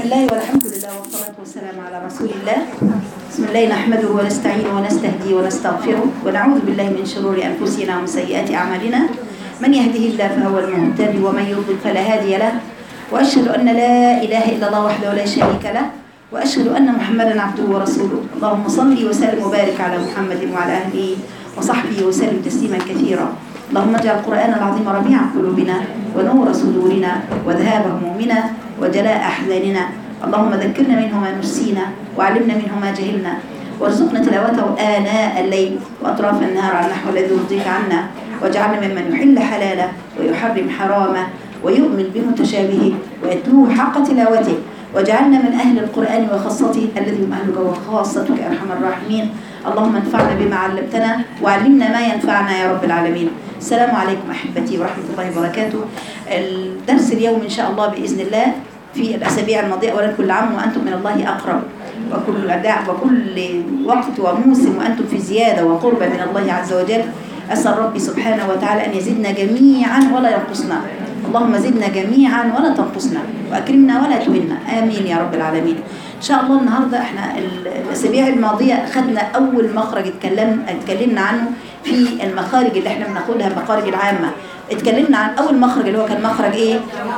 بسم الله والحمد لله والصلاة والسلام على رسول الله بسم الله نحمده ونستعينه ونستهديه ونستغفره ونعوذ بالله من شرور أنفسنا ومن سيئات أعمالنا من يهده الله فهو المهتدي ومن يضلل فلا هادي له وأشهد أن لا إله إلا الله وحده لا شريك له وأشهد أن محمدا عبده ورسوله اللهم صل وسلم وبارك على محمد وعلى أهله وصحبه وسلم تسليما كثيرا اللهم اجعل القرآن العظيم ربيع قلوبنا ونور صدورنا وذهاب همومنا وجلاء أحزاننا اللهم ذكرنا منه ما نسينا وعلمنا منه ما جهلنا وارزقنا تلاوته آناء الليل وأطراف النهار على النحو الذي يرضيك عنا واجعلنا ممن يحل حلاله ويحرم حرامه ويؤمن بمتشابهه ويتلوه حق تلاوته واجعلنا من أهل القرآن وخاصته الذي هم أهلك وخاصتك يا أرحم الراحمين اللهم انفعنا بما علمتنا وعلمنا ما ينفعنا يا رب العالمين السلام عليكم أحبتي ورحمة الله وبركاته الدرس اليوم إن شاء الله بإذن الله في الأسابيع الماضية أولا كل عام وأنتم من الله أقرب وكل أداء وكل وقت وموسم وأنتم في زيادة وقربة من الله عز وجل أسأل ربي سبحانه وتعالى أن يزدنا جميعا ولا ينقصنا اللهم زدنا جميعا ولا تنقصنا وأكرمنا ولا تهنا آمين يا رب العالمين إن شاء الله النهاردة احنا الأسابيع الماضية خدنا أول مخرج اتكلم اتكلمنا عنه في المخارج اللي احنا بناخدها المخارج العامة اتكلمنا عن أول مخرج اللي هو كان مخرج إيه؟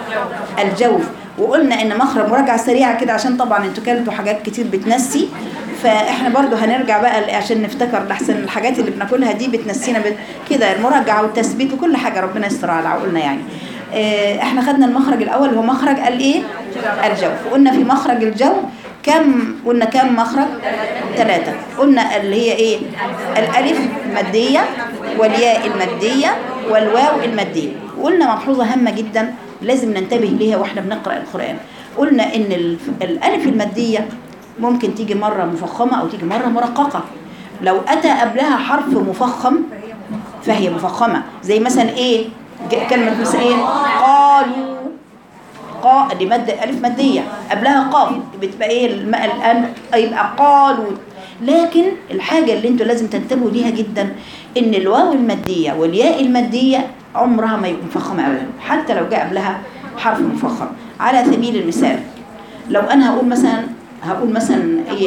الجوف وقلنا إن مخرج مراجعة سريعة كده عشان طبعا انتوا كلتوا حاجات كتير بتنسي فاحنا برضو هنرجع بقى عشان نفتكر لحسن الحاجات اللي بناكلها دي بتنسينا كده المراجعة والتثبيت وكل حاجة ربنا يستر على عقولنا يعني احنا خدنا المخرج الاول هو مخرج الايه الجوف وقلنا في مخرج الجو كم قلنا كم مخرج ثلاثة قلنا اللي هي ايه الالف المادية والياء المادية والواو المادية وقلنا ملحوظة هامة جدا لازم ننتبه ليها واحنا بنقرأ القرآن قلنا ان الالف المادية ممكن تيجي مرة مفخمة او تيجي مرة مرققة لو اتى قبلها حرف مفخم فهي مفخمة زي مثلا ايه كلمة مثلا ايه قالوا قا دي مادة ألف مادية قبلها قاف بتبقى ايه الآن يبقى قالوا لكن الحاجة اللي انتوا لازم تنتبهوا ليها جدا ان الواو المادية والياء المادية عمرها ما يكون مفخمة أبدا حتى لو جاء قبلها حرف مفخم على سبيل المثال لو أنا هقول مثلا هقول مثلا ايه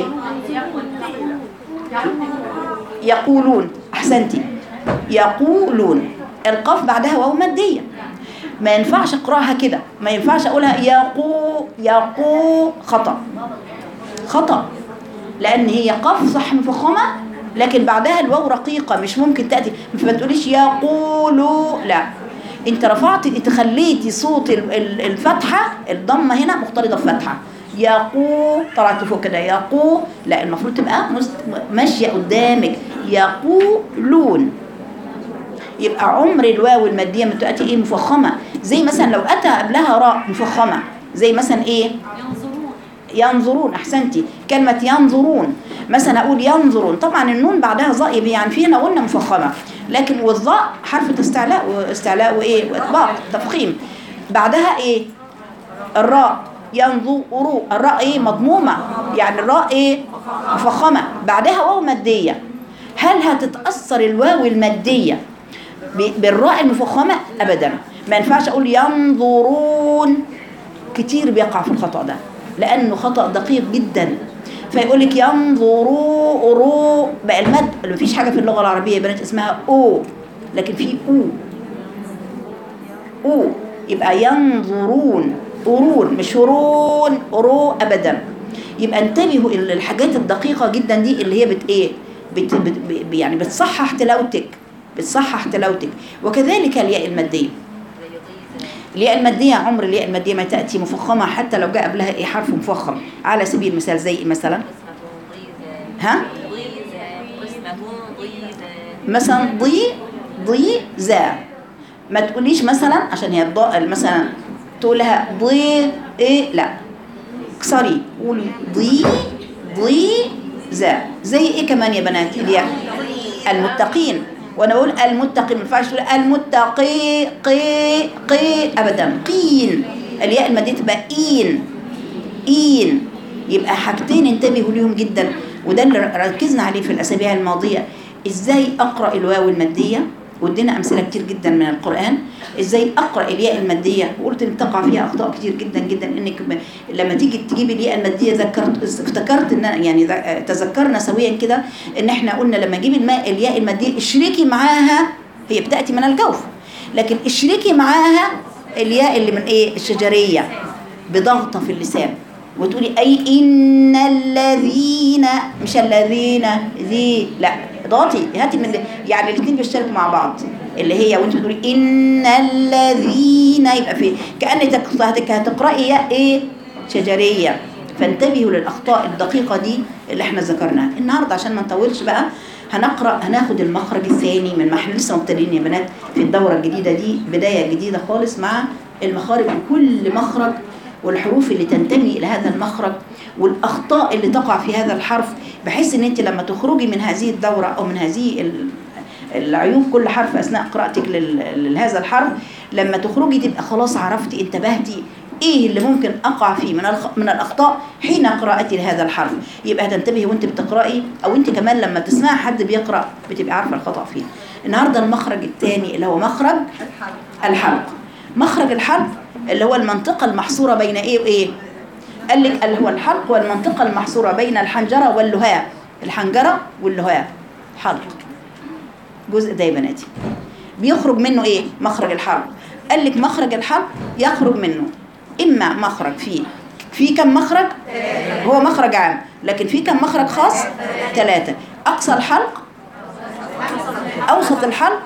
يقولون أحسنتي يقولون القاف بعدها واو ماديه ما ينفعش اقراها كده ما ينفعش اقولها يقو يقو خطا خطا لان هي قاف صح مفخمه لكن بعدها الواو رقيقه مش ممكن تاتي ما تقوليش يقولوا لا انت رفعت انت خليتي صوت الفتحه الضمه هنا مختلطه بفتحه يقو طلعت فوق كده يقو لا المفروض تبقى ماشيه قدامك يقولون يبقى عمر الواو المادية ما تأتي ايه مفخمة زي مثلا لو أتى قبلها راء مفخمة زي مثلا ايه ينظرون ينظرون أحسنتي كلمة ينظرون مثلا أقول ينظرون طبعا النون بعدها ظاء يعني فينا قلنا مفخمة لكن والظاء حرف استعلاء واستعلاء وايه واطباق تفخيم بعدها ايه الراء ينظروا الراء ايه مضمومة يعني الراء ايه مفخمة بعدها واو مادية هل هتتأثر الواو المادية بالراء المفخمة أبدا ما ينفعش أقول ينظرون كتير بيقع في الخطأ ده لأنه خطأ دقيق جدا فيقول لك ينظروا رو بقى المد ما فيش حاجة في اللغة العربية يا بنات اسمها أو لكن في أو أو يبقى ينظرون أرون مش رون رو أبدا يبقى انتبهوا الحاجات الدقيقة جدا دي اللي هي بت ايه بت بت يعني بتصحح تلاوتك بتصحح تلاوتك وكذلك الياء المادية الياء المادية عمر الياء المادية ما تأتي مفخمة حتى لو جاء قبلها ايه حرف مفخم على سبيل المثال زي مثلا ها مثلا ضي ضي ذا ما تقوليش مثلا عشان هي الضاء مثلا تقولها ضي ايه لا اكسري قولي ضي ضي ذا زي ايه كمان يا بنات الياء المتقين وانا بقول المتقي ما ينفعش تقول المتقي قي قي ابدا قين الياء الماديه تبقى اين اين يبقى حاجتين انتبهوا ليهم جدا وده اللي ركزنا عليه في الاسابيع الماضيه ازاي اقرا الواو الماديه وادينا امثله كتير جدا من القران ازاي اقرا الياء الماديه وقلت ان تقع فيها اخطاء كتير جدا جدا انك م- لما تيجي تجيب الياء الماديه ذكرت افتكرت ان أنا- يعني ذ- تذكرنا سويا كده ان احنا قلنا لما اجيب الماء الياء الماديه اشركي معاها هي بتاتي من الجوف لكن اشركي معاها الياء اللي من ايه الشجريه بضغطه في اللسان وتقولي اي ان الذين مش الذين ذي لا ضغطي هاتي من يعني الاثنين بيشتركوا مع بعض اللي هي وانت بتقولي ان الذين يبقى في كانك هتك- هتقراي ياء ايه شجريه فانتبهوا للاخطاء الدقيقه دي اللي احنا ذكرناها النهارده عشان ما نطولش بقى هنقرا هناخد المخرج الثاني من ما احنا لسه مبتدئين يا بنات في الدوره الجديده دي بدايه جديده خالص مع المخارج وكل مخرج والحروف اللي تنتمي الى هذا المخرج والاخطاء اللي تقع في هذا الحرف بحيث ان انت لما تخرجي من هذه الدوره او من هذه ال- العيوب كل حرف اثناء قراءتك لل- لهذا الحرف لما تخرجي تبقى خلاص عرفتي انتبهتي ايه اللي ممكن اقع فيه من الخ- من الاخطاء حين قراءتي لهذا الحرف يبقى هتنتبهي وانت بتقراي او انت كمان لما تسمعي حد بيقرا بتبقى عارفه الخطا فين النهارده المخرج الثاني اللي هو مخرج الحلق مخرج الحلق اللي هو المنطقه المحصوره بين ايه وايه قال لك اللي هو الحلق والمنطقه المحصوره بين الحنجره واللهاء الحنجره واللهاء حلق الجزء ده يا بناتي بيخرج منه ايه مخرج الحلق قال لك مخرج الحلق يخرج منه اما مخرج فيه في كم مخرج هو مخرج عام لكن في كم مخرج خاص ثلاثة أقصى الحلق أوسط الحلق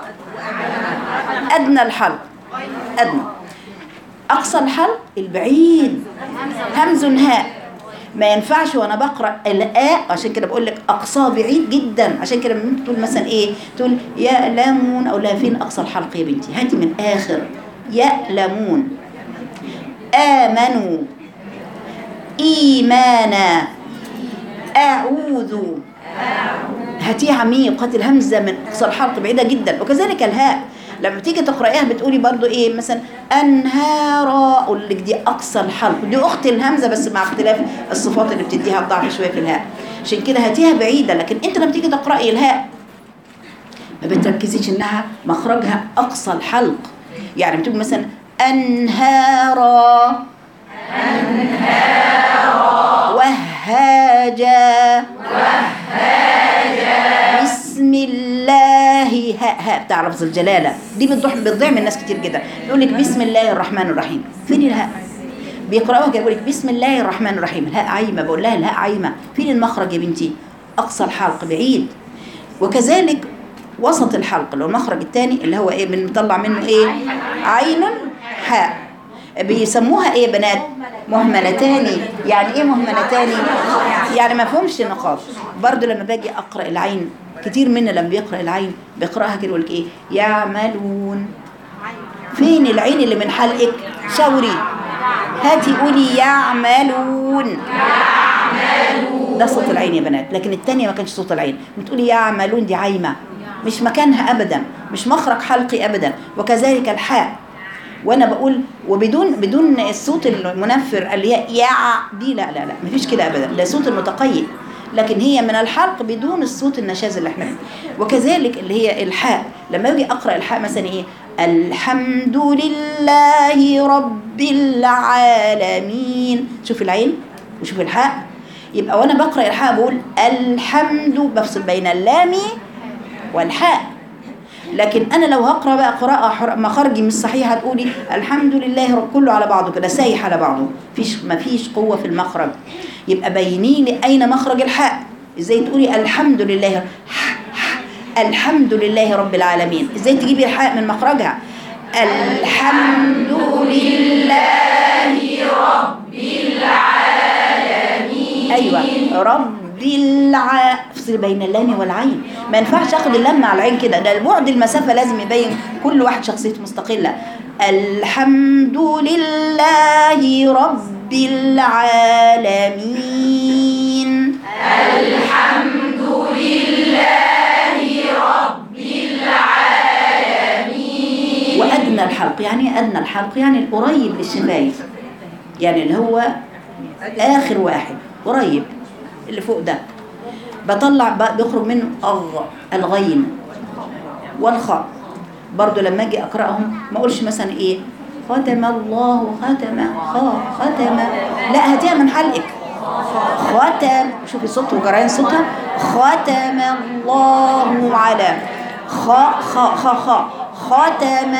أدنى الحلق أدنى أقصى الحلق البعيد همز هاء ما ينفعش وانا بقرا الاء عشان كده بقول لك اقصاه بعيد جدا عشان كده لما تقول مثلا ايه تقول يألمون او لا فين اقصى الحلق يا بنتي هاتي من اخر يألمون آمنوا إيمانا أعوذ هاتيها عميق قد الهمزة من أقصى الحلق بعيدة جدا وكذلك الهاء لما تيجي تقرأيها بتقولي برضو إيه مثلا أنهارا أقول لك دي أقصى الحلق دي أخت الهمزة بس مع اختلاف الصفات اللي بتديها الضعف شوية في الهاء عشان كده هاتيها بعيدة لكن أنت لما تيجي تقرأي الهاء ما بتركزيش إنها مخرجها أقصى الحلق يعني بتقول مثلا أنهارا وهاجا بسم الله ها ها بتاع لفظ الجلاله دي بتضيع بتضيع من ناس كتير جدا يقول لك بسم الله الرحمن الرحيم فين الهاء بيقراوها كده يقول لك بسم الله الرحمن الرحيم الهاء عايمه بقول لها الهاء عايمه فين المخرج يا بنتي اقصى الحلق بعيد وكذلك وسط الحلق اللي هو المخرج الثاني اللي هو ايه بنطلع منه ايه عين حاء بيسموها ايه يا بنات مهملتان يعني ايه مهملتان يعني ما فهمش نقاط برضو لما باجي اقرا العين كتير منا لما بيقرا العين بيقراها كده يقول لك ايه يعملون فين العين اللي من حلقك شاوري هاتي قولي يعملون ده صوت العين يا بنات لكن التانية ما كانش صوت العين بتقولي يعملون دي عايمة مش مكانها أبدا مش مخرج حلقي أبدا وكذلك الحاء وانا بقول وبدون بدون الصوت المنفر اللي هي يع دي لا لا لا مفيش كده ابدا ده صوت المتقيء لكن هي من الحلق بدون الصوت النشاز اللي احنا فيه وكذلك اللي هي الحاء لما اجي اقرا الحاء مثلا ايه الحمد لله رب العالمين شوف العين وشوف الحاء يبقى وانا بقرا الحاء بقول الحمد بفصل بين اللام والحاء لكن انا لو هقرا بقى قراءه حر- مخارجي مش صحيحه هتقولي الحمد لله رب كله على بعضه كده سايح على بعضه مفيش مفيش قوه في المخرج يبقى بيني لي اين مخرج الحاء ازاي تقولي الحمد لله الحمد لله رب العالمين ازاي تجيبي الحاء من مخرجها الحمد لله رب العالمين ايوه رب الع افصل بين اللام والعين ما ينفعش اخد اللام مع العين كده ده بعد المسافه لازم يبين كل واحد شخصيته مستقله الحمد لله رب العالمين وأدنى الحلق يعني إيه أدنى الحلق يعني القريب للشفايف يعني اللي هو آخر واحد قريب اللي فوق ده بطلع ب- بيخرج منه الغ الغين والخاء برضو لما اجي اقراهم ما اقولش مثلا ايه ختم الله ختم خا ختم لا هاتيها من حلقك ختم شوفي صوت وجريان صوتها ختم الله على خ خ خ خ ختم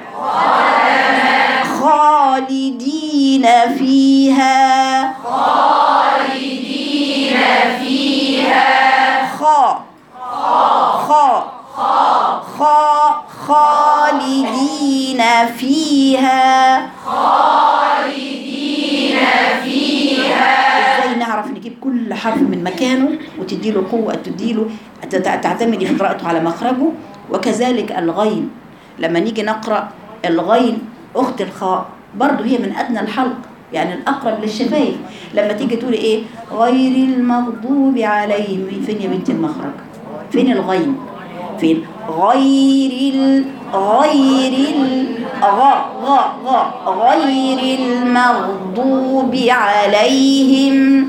خالدين فيها خالدين فيها خا خا خا خالدين فيها ازاي نعرف نجيب كل حرف من مكانه وتديله قوة تديله تت- تعتمدي في قراءته على مخرجه وكذلك الغين لما نيجي نقرأ الغين أخت الخاء برضه هي من أدنى الحلق يعني الأقرب للشفايف لما تيجي تقولي إيه غير المغضوب عليهم فين يا بنت المخرج فين الغين فين غير ال غير ال غ غ غ غير المغضوب عليهم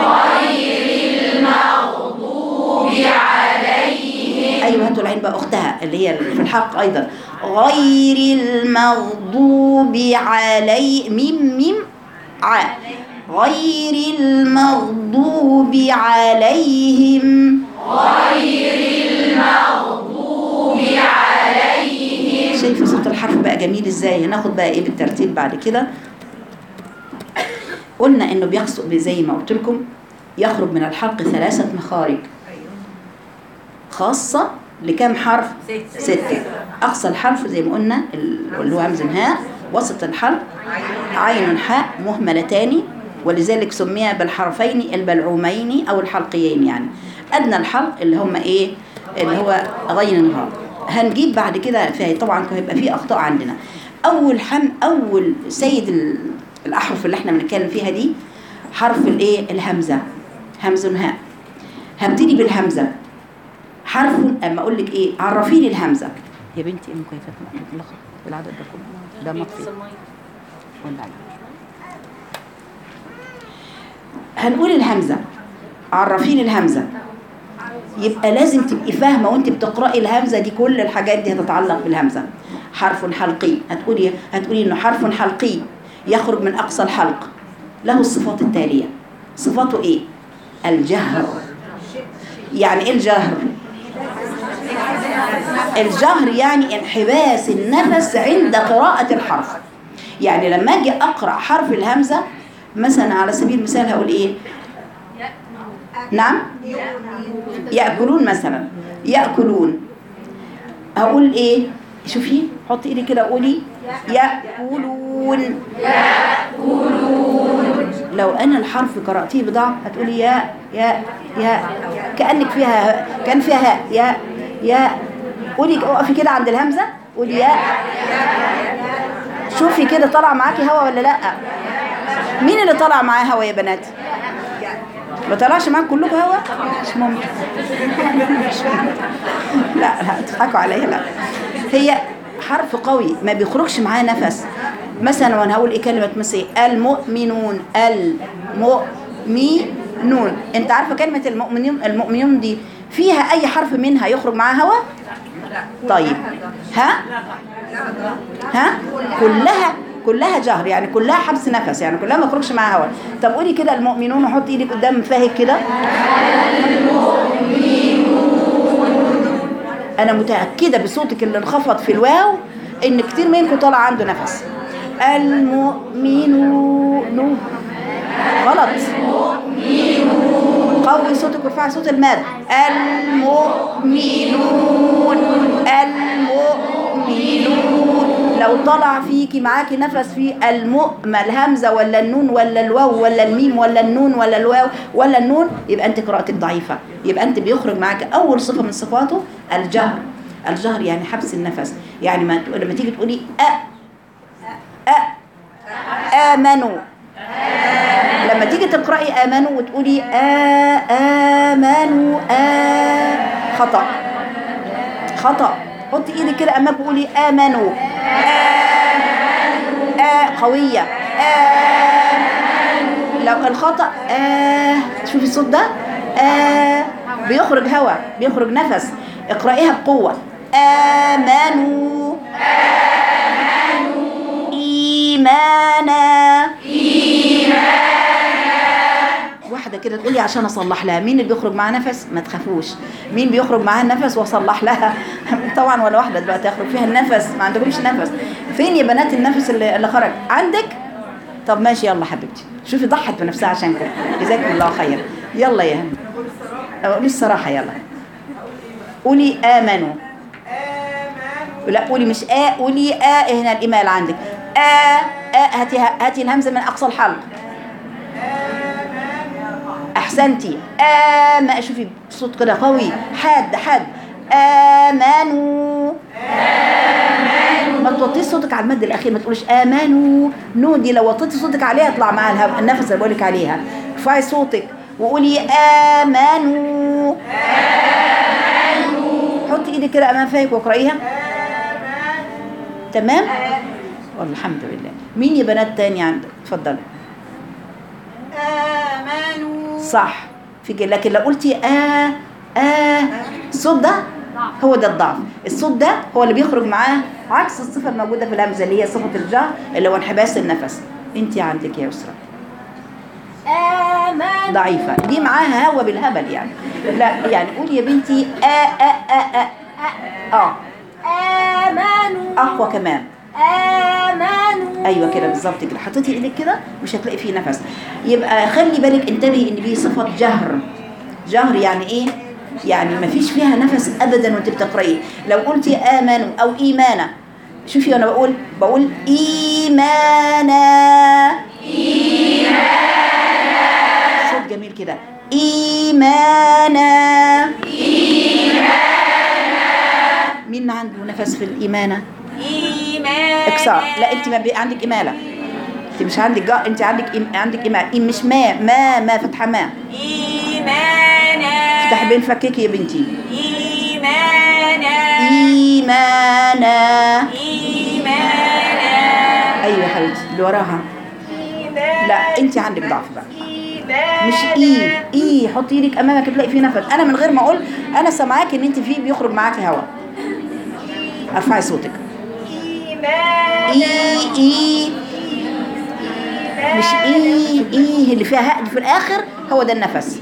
ايوه هاتوا العين بقى اختها اللي هي في الحق ايضا غير المغضوب علي ميم ميم ع غير المغضوب عليهم شايفه صوت الحرف بقى جميل ازاي هناخد بقى ايه بالترتيب بعد كده قلنا انه بيخص زي ما قلت لكم يخرج من الحلق ثلاثه مخارج خاصة لكم حرف؟ ستة أقصى الحرف زي ما قلنا اللي هو همز هاء وسط الحرف عين حاء مهملتان ولذلك سمي بالحرفين البلعومين أو الحلقيين يعني أدنى الحلق اللي هم إيه؟ اللي هو غين هاء هنجيب بعد كده في طبعا هيبقى فيه أخطاء عندنا أول حم أول سيد ال- الأحرف اللي احنا بنتكلم فيها دي حرف الإيه؟ الهمزة همز هاء هبتدي بالهمزة حرف اما اقول لك ايه عرفيني الهمزه يا بنتي ام كيف مطلقه العدد ده كله ده مطفي ولا لا هنقول الهمزه عرفيني الهمزه يبقى لازم تبقي فاهمه وانت بتقراي الهمزه دي كل الحاجات دي هتتعلق بالهمزه حرف حلقي هتقولي هتقولي انه حرف حلقي يخرج من اقصى الحلق له الصفات التاليه صفاته ايه الجهر يعني ايه الجهر الجهر يعني انحباس النفس عند قراءة الحرف يعني لما اجي اقرا حرف الهمزه مثلا على سبيل المثال هقول ايه نعم ياكلون مثلا ياكلون هقول ايه شوفي حطي ايدي كده قولي ياكلون لو انا الحرف قراتيه بضعف هتقولي يا يا يا كانك فيها كان فيها هاء يا يا قولي اقفي كده عند الهمزه قولي يا شوفي كده طالع معاكي هوا ولا لا مين اللي طالع معاه هوا يا بنات ما طلعش معاك كلكم هوا مش ممكن مش ممكن. لا لا تضحكوا عليا لا هي حرف قوي ما بيخرجش معاه نفس مثلا وانا هقول ايه كلمه مثلا إيه؟ المؤمنون المؤمنون انت عارفه كلمه المؤمنون المؤمنون دي فيها اي حرف منها يخرج معاه هوا طيب ها ها كلها كلها جهر يعني كلها حبس نفس يعني كلها ما يخرجش معاها هوا طب قولي كده المؤمنون وحطي ايدك قدام فاهك كده انا متاكده بصوتك اللي انخفض في الواو ان كتير منكم طالع عنده نفس المؤمنون غلط قوي صوتك وارفعي صوت المد المؤمنون المؤمنون لو طلع فيكي معاكي نفس في المؤمن الهمزه ولا النون ولا الواو ولا الميم ولا النون ولا الواو ولا النون يبقى انت قراءتك ضعيفه يبقى انت بيخرج معاك اول صفه من صفاته الجهر الجهر يعني حبس النفس يعني ما لما تيجي تقولي أ أ آمنوا لما تيجي تقرأي آمنوا وتقولي آ آمنوا آ خطأ خطأ حطي ايدك كده امامك وقولي آمنوا آ آ قوية آ لو الخطأ آ شوفي الصوت ده آ بيخرج هواء بيخرج نفس اقرأيها بقوة آمنوا إيمانا واحدة كده تقولي عشان أصلح لها مين اللي بيخرج معاه نفس ما تخافوش مين بيخرج معاه النفس وأصلح لها طبعا ولا واحدة دلوقتي يخرج فيها النفس ما عندكمش نفس فين يا بنات النفس اللي, اللي خرج عندك طب ماشي يلا حبيبتي شوفي ضحت بنفسها عشانكم جزاكم الله خير يلا يا هند قولي الصراحة يلا قولي آمنوا لا قولي مش آ قولي آ هنا الإمال عندك آ آ هاتي هاتي الهمزة من أقصى الحلق أحسنتي آم شوفي صوت كده قوي حاد حاد آمنوا ما توطيش صوتك على المد الأخير ما تقوليش آمنوا نو دي لو وطيتي صوتك عليها يطلع معاها الهواء النفس اللي بقولك عليها ارفعي صوتك وقولي آمنوا حطي ايدك كده امام فيك واقرأيها تمام والله الحمد لله مين يا بنات تاني عندك اتفضلي آمنوا صح في ج- لكن لو قلتي آ آ الصوت ده هو ده الضعف الصوت ده هو اللي بيخرج معاه عكس الصفة الموجودة في الهمزة اللي هي صفة الجهر اللي هو انحباس النفس انت عندك يا يسرا آمنوا ضعيفة دي معاها هوا بالهبل يعني لا يعني قولي يا بنتي آ آ آ آ اه آمنوا اقوى كمان آمنوا ايوه كده بالظبط كده حطيتي ايدك كده مش هتلاقي فيه نفس يبقى خلي بالك انتبهي ان دي صفه جهر جهر يعني ايه يعني ما فيش فيها نفس ابدا وانت بتقراي لو قلتي امنوا او ايمانا شوفي وانا بقول بقول ايمانا صوت جميل كده ايمانا مين عنده نفس في الايمانه إيمانا اكسار لا انت ما بي... عندك اماله انت مش عندك جا... انت عندك إم... عندك اماله إم مش ما ما ما فتحه ما إيمانا افتحي بين فكك يا بنتي إيمانا ايمانا إيمانا ايوه يا حبيبتي اللي وراها إيمانا لا انت عندك ضعف بقى إيمانا مش اي اي حطي ايدك امامك تلاقي فيه نفس انا من غير ما اقول انا سامعاكي ان انت فيه بيخرج معاكي هواء ارفعي صوتك إيمانا اي اي مش اي اي اللي فيها هاء في الاخر هو ده النفس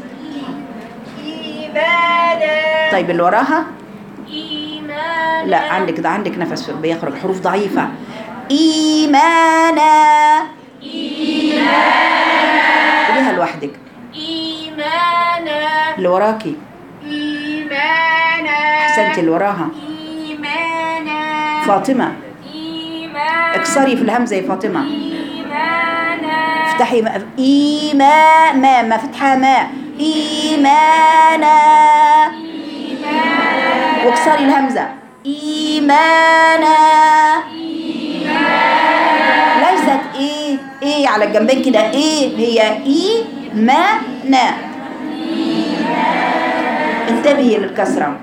إيمانا طيب اللي وراها إيمانا لا عندك ده عندك نفس بيخرج حروف ضعيفة إيمانا قوليها لوحدك إيمانا اللي وراكي إيمانا أحسنتي اللي وراها إيمانا فاطمة إيمانا اكسري في الهمزة يا فاطمة إيمانا افتحي ما إيما ما ما فتحة ما إيمانا واكسري الهمزة إيمانا ليست إيه إيه على الجنبين كده إيه هي إي ما نا انتبهي للكسرة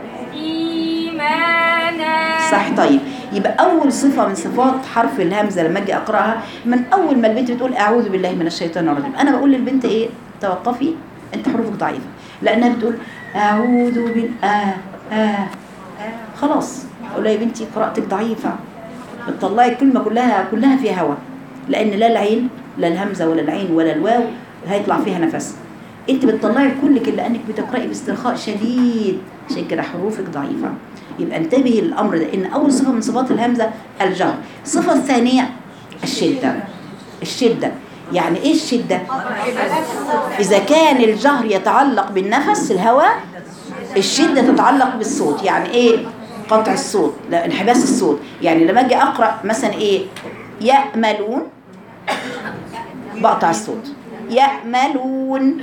إيمانا صح طيب يبقى اول صفه من صفات حرف الهمزه لما اجي اقراها من اول ما البنت بتقول اعوذ بالله من الشيطان الرجيم انا بقول للبنت ايه توقفي انت حروفك ضعيفه لانها بتقول اعوذ بال آه آه خلاص اقول لها يا بنتي قراءتك ضعيفه بتطلعي الكلمه كلها كلها فيها هوا لان لا العين لا الهمزه ولا العين ولا الواو هيطلع فيها نفس انت بتطلعي كلك لانك بتقراي باسترخاء شديد عشان كده حروفك ضعيفه يبقى انتبهي للامر ده ان اول صفه من صفات الهمزه الجهر الصفه الثانيه الشده الشده يعني ايه الشده اذا كان الجهر يتعلق بالنفس الهواء الشده تتعلق بالصوت يعني ايه قطع الصوت لا انحباس الصوت يعني لما اجي اقرا مثلا ايه يأملون بقطع الصوت يأملون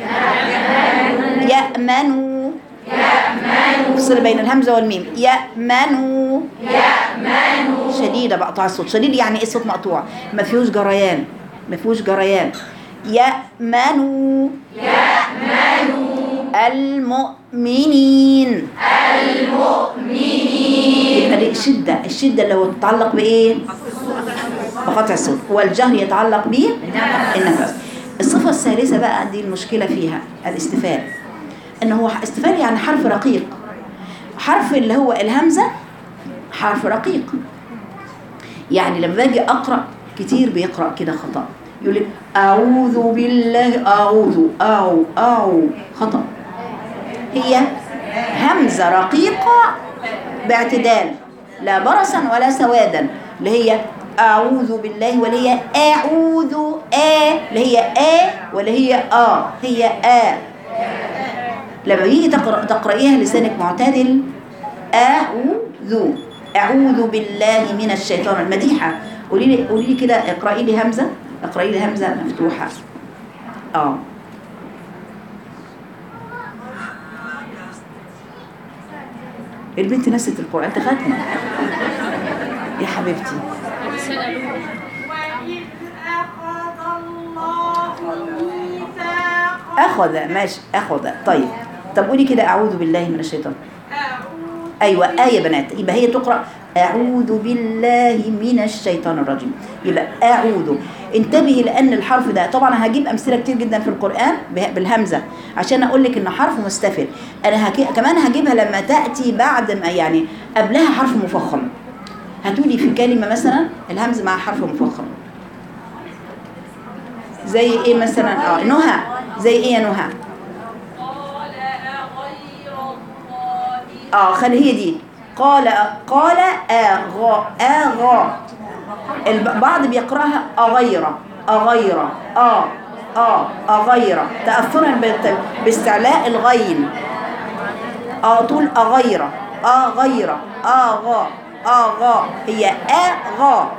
يأمنوا افصل بين الهمزة والميم يأمنوا يأمنوا شديدة بقطع الصوت شديد يعني ايه الصوت مقطوع ما فيهوش جريان ما فيهوش جريان يأمنوا يأمنوا المؤمنين المؤمنين يبقى دي شدة الشدة اللي هو تتعلق بإيه؟ بقطع الصوت والجهر يتعلق به النفس الصفة الثالثة بقى دي المشكلة فيها الاستفال ان هو استفال يعني حرف رقيق حرف اللي هو الهمزة حرف رقيق يعني لما باجي اقرا كتير بيقرا كده خطا يقول لك اعوذ بالله اعوذ او او خطا هي همزه رقيقه باعتدال لا برصا ولا سوادا اللي هي اعوذ بالله واللي هي اعوذ ا اللي هي ا واللي هي ا هي ا لما يجي تقرأ تقرأيها لسانك معتدل أعوذ أعوذ بالله من الشيطان المديحة قولي لي قولي لي كده اقرأي لي همزة اقرأي لي همزة مفتوحة اه البنت نسيت القرآن تختم يا حبيبتي وإذ أخذ الله ميثاق أخذ ماشي أخذ طيب طب قولي كده أعوذ بالله من الشيطان أعوذ ايوه آية يا بنات يبقى هي تقرأ أعوذ بالله من الشيطان الرجيم يبقى أعوذ انتبهي لأن الحرف ده طبعا هجيب أمثلة كتير جدا في القرآن به- بالهمزة عشان أقول لك إن حرف مستفل أنا هك... كمان هجيبها لما تأتي بعد ما يعني قبلها حرف مفخم هتقولي في كلمة مثلا الهمزة مع حرف مفخم زي ايه مثلا اه نهى زي ايه يا نهى قال أغير الله اه خلي هي دي قال قال اغا اغا البعض بيقراها اغير اغير اه اه اغير تاثرا بالت- باستعلاء الغين اه طول اغير اغير اغا اغا هي اغا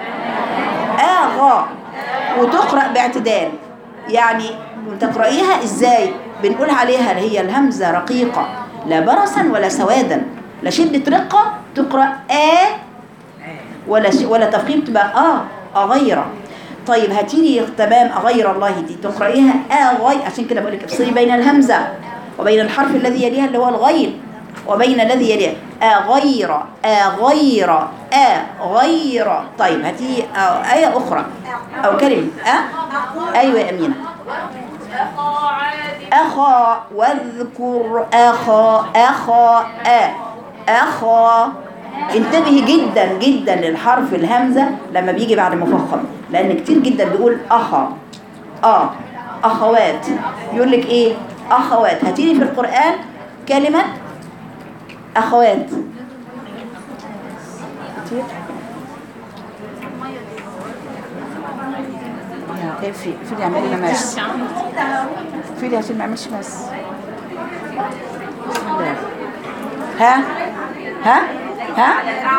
اغا وتقرا باعتدال يعني تقرايها ازاي بنقول عليها اللي هي الهمزه رقيقه لا برصا ولا سوادا لا شده رقه تقرا ا ولا ش... ولا تفخيم تبقى اه اغير طيب هاتي لي تمام اغير الله دي تقرايها اغي عشان كده بقول لك افصلي بين الهمزه وبين الحرف الذي يليها اللي هو الغين وبين الذي يليها اغير اغير اغير طيب هاتي آه، ايه اخرى او كلمه أه؟ ايوه يا امينه أخا عاد أخا واذكر أخا أخا أ أخا انتبهي جدا جدا للحرف الهمزة لما بيجي بعد مفخم لأن كتير جدا بيقول أخا آه أخوات يقول لك إيه أخوات هاتيلي في القرآن كلمة أخوات كتير يا ايه في في اعملي لنا ماس في لي عشان ما اعملش ماس بسم الله ها ها ها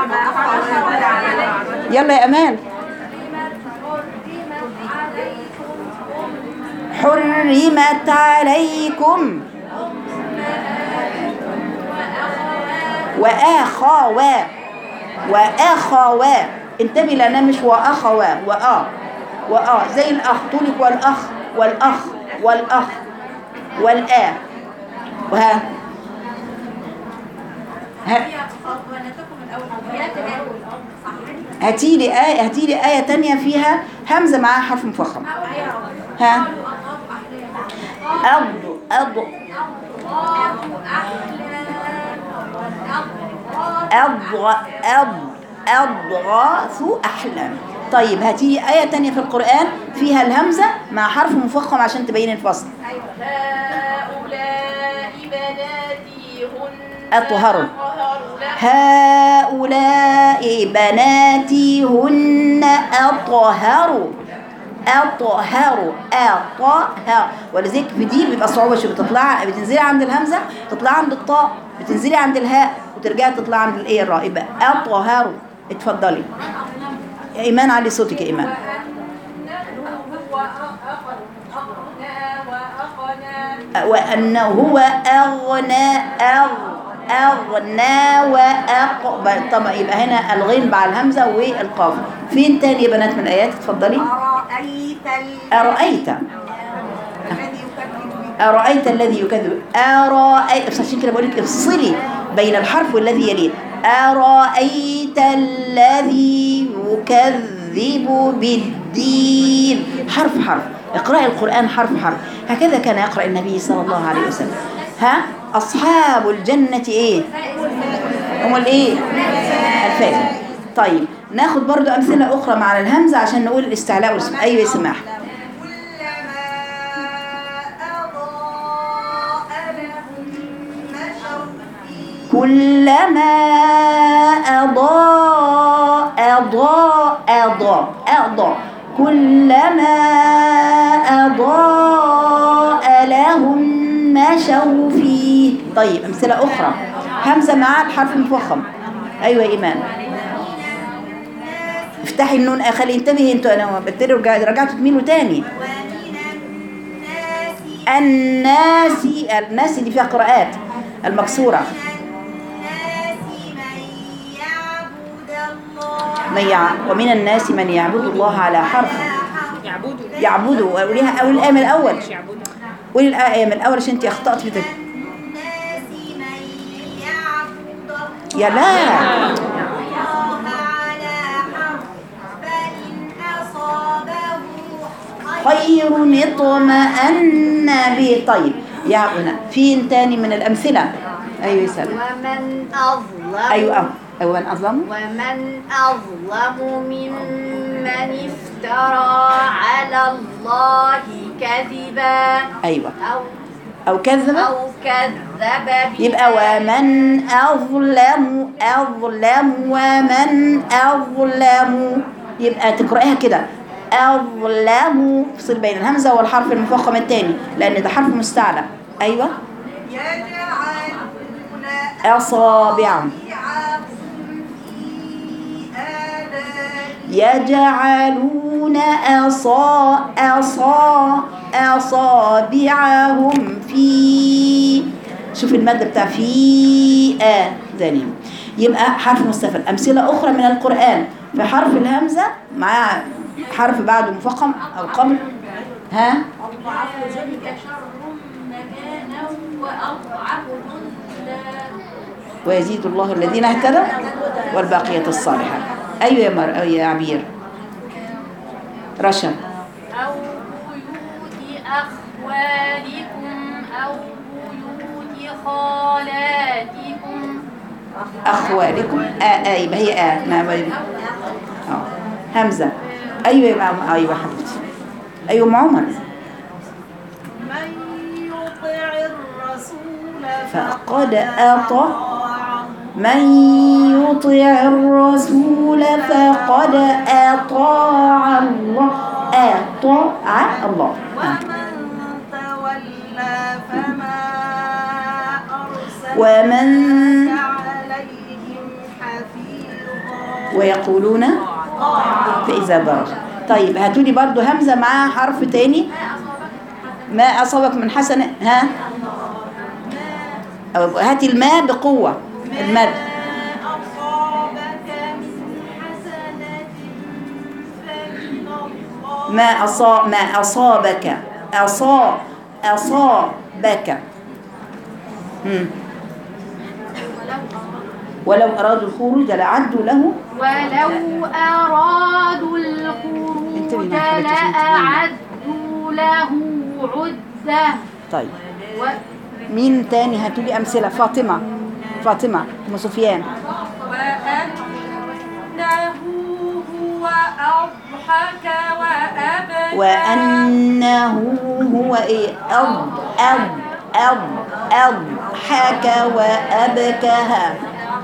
يلا يا امال حرمت عليكم وآخوا وآخوا انتبه لأنها مش وأخوا وآ وآ زي الأخ طولك والأخ والأخ والأخ والآ وها ها هاتي لي آية هاتي لي آية تانية فيها همزة معاها حرف مفخم ها أض أض أضغ أض أضغاث أحلام طيب هاتي لي آية تانية في القرآن فيها الهمزة مع حرف مفخم عشان تبين الفصل هؤلاء بناتي هن أطهر. أطهر لكم هؤلاء بناتي هن أطهر أطهر أطهر ولذلك في دي بيبقى صعوبة شو بتطلع بتنزلي عند الهمزة تطلع عند الطاء بتنزلي عند الهاء وترجعي تطلع عند الايه الراء يبقى أطهر اتفضلي يا إيمان علي صوتك يا إيمان وأنه هو أغنى وأقنى وأنه هو أغنى أغ أغنى وأقبل طبعا يبقى هنا الغين مع الهمزة والقاف فين تاني يا بنات من الآيات اتفضلي أرأيت ال- أرأيت الذي يكذب به أرأيت الذي يكذب أرأيت بس عشان كده بقول لك افصلي بين الحرف والذي يليه أرأيت الذي يكذب بالدين حرف حرف اقرأي القرآن حرف حرف هكذا كان يقرأ النبي صلى الله عليه وسلم ها أصحاب الجنة إيه هم الإيه الفائزة طيب ناخد برضو أمثلة أخرى مع الهمزة عشان نقول الاستعلاء والاسم أيوة يا سماح كلما أضاء كلما لهم مشوا فيه أضاء أضاء أضاء كلما أضاء لهم مشوا فيه طيب أمثلة أخرى همزة مع الحرف المفخم أيوة يا إيمان افتحي النون آه، خلي انتبهي انتوا انا بتري رجعت رجعتوا تميلوا تاني ومن الناس الناس الناس دي فيها قراءات المكسورة الناس من يعبد الله من يع... ومن الناس من يعبد الله على حرف يعبدوا يعبدوا قوليها أول الآية من الأول مش يعبدوا قولي الآية من الأول عشان انت أخطأت في تك... الناس من يعبد الله يا لا على حرف فإن أصابه خير اطمأن به طيب يا هنا في تاني من الأمثلة أيوة يسأل ومن أظلم أيوة أه. أيوة من أظلم ومن أظلم ممن افترى على الله كذبا أيوة أو أو كذب أو كذب يبقى ومن أظلم أظلم ومن أظلم يبقى تقرأيها كده أظلم افصل بين الهمزة والحرف المفخم الثاني لأن ده حرف مستعلى أيوة يجعلون أصابعهم أصابعهم في آذانهم يجعلون أصا أصا أصابعهم في شوف المادة بتاع في آذانهم يبقى حرف مستفل أمثلة أخرى من القرآن في حرف الهمزة مع حرف بعده مفخم أو قبل ها ذلك شر مكانا وأضعف نزلا ويزيد الله الذين اهتدوا والباقيات الصالحات أيوة يا مر أيوة يا عبير رشا أو بيوت أخوالكم أو بيوت خالاتكم أخوالكم آه آه يبقى هي آه ما ما آه همزة أيوة يا مام أيوة حبيبتي أيوة أم عمر من يطع الرسول فقد أطاع من يطع الرسول فقد أطاع الله أطاع الله آه. ومن تولى فما أرسلناك ومن عليهم حفيظا ويقولون فإذا برز طيب هاتوا لي برضو همزة مع حرف تاني ما أصابك من حسنة ها أو هاتي الماء بقوة المد أصابك من حسنة فمن الله ما أصاب ما أصابك أصاب أصابك مم. ولو أرادوا الخروج لعدوا له ولو أرادوا انتبهي الخروج مع حضرتك عشان لأعدوا له عدة طيب و... مين تاني هاتوا لي أمثلة فاطمة فاطمة أم سفيان وأنه هو أضحك وأبكى وأنه هو إيه أض أض أض أضحك وأبكها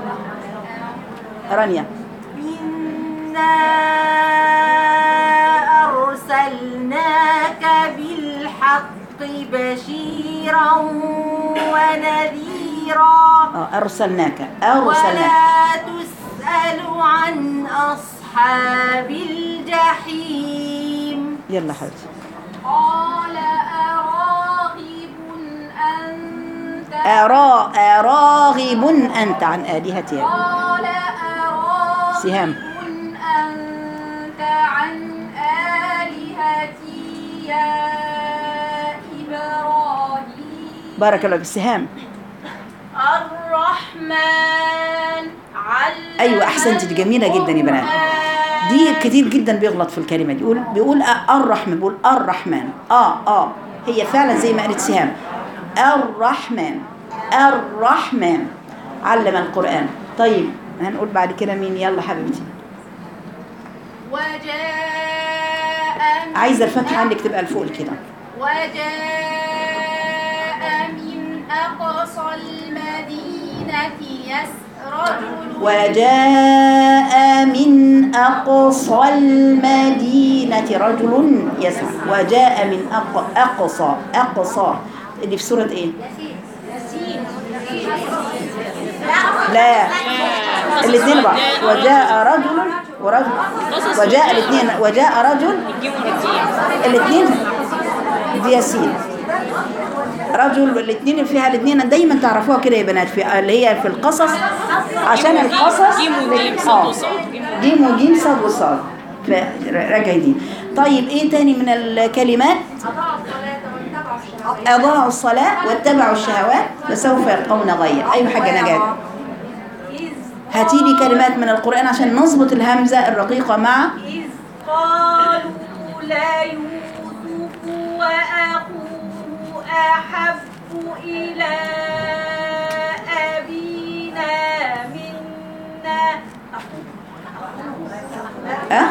رانيا إنا أرسلناك بالحق بشيرا ونذيرا آه، أرسلناك أرسلناك ولا تسأل عن أصحاب الجحيم يلا حبيبتي قال أراغب أنت أرا أراغب أنت عن آلهتي قال أراغب سهام. أنت عن آلهتي يا إبراهيم بارك الله بالسهام الرحمن علم أيوة أحسنتي دي جميلة جدا يا بنات دي كتير جدا بيغلط في الكلمة دي يقول بيقول آه الرحمن بيقول الرحمن اه اه هي فعلا زي ما قالت سهام الرحمن الرحمن علم القرآن طيب هنقول بعد كده مين يلا حبيبتي وجاء عايزه الفتحه عندك تبقى لفوق كده وجاء من أقصى المدينة يس رجل وجاء من أقصى المدينة رجل يسعى وجاء من أق- أقصى أقصى اللي في سورة إيه؟ لا الاثنين بعض وجاء رجل ورجل وجاء الاثنين وجاء رجل الاثنين دي ياسين رجل والاثنين اللي فيها الاثنين دايما تعرفوها كده يا بنات في اللي هي في القصص عشان القصص جيم وجيم صاد آه. وصاد. جيم وجيم صاد وصاد راجعي دي طيب ايه تاني من الكلمات اضاعوا الصلاه واتبعوا الشهوات فسوف يلقون غيا ايوه حاجه نجاة هاتي لي كلمات من القران عشان نظبط الهمزه الرقيقه مع إذ قالوا لا يوسف وأخوه أحب إلى أبينا منا أه؟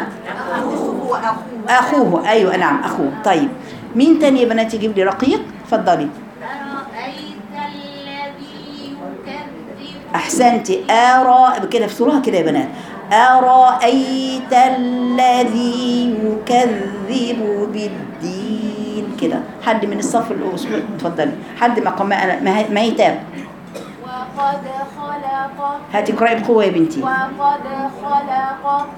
اخوه ايوه نعم اخوه طيب مين تاني يا بنات يجيب لي رقيق اتفضلي أرأيت الذي يكذب احسنتي ارى كده افتروها كده يا بنات ارايت الذي يكذب بالدين كده حد من الصف الاول اتفضلي حد ما قام ما ما يتاب وقد خلق هاتي اقراي بقوه يا بنتي وقد خلقكم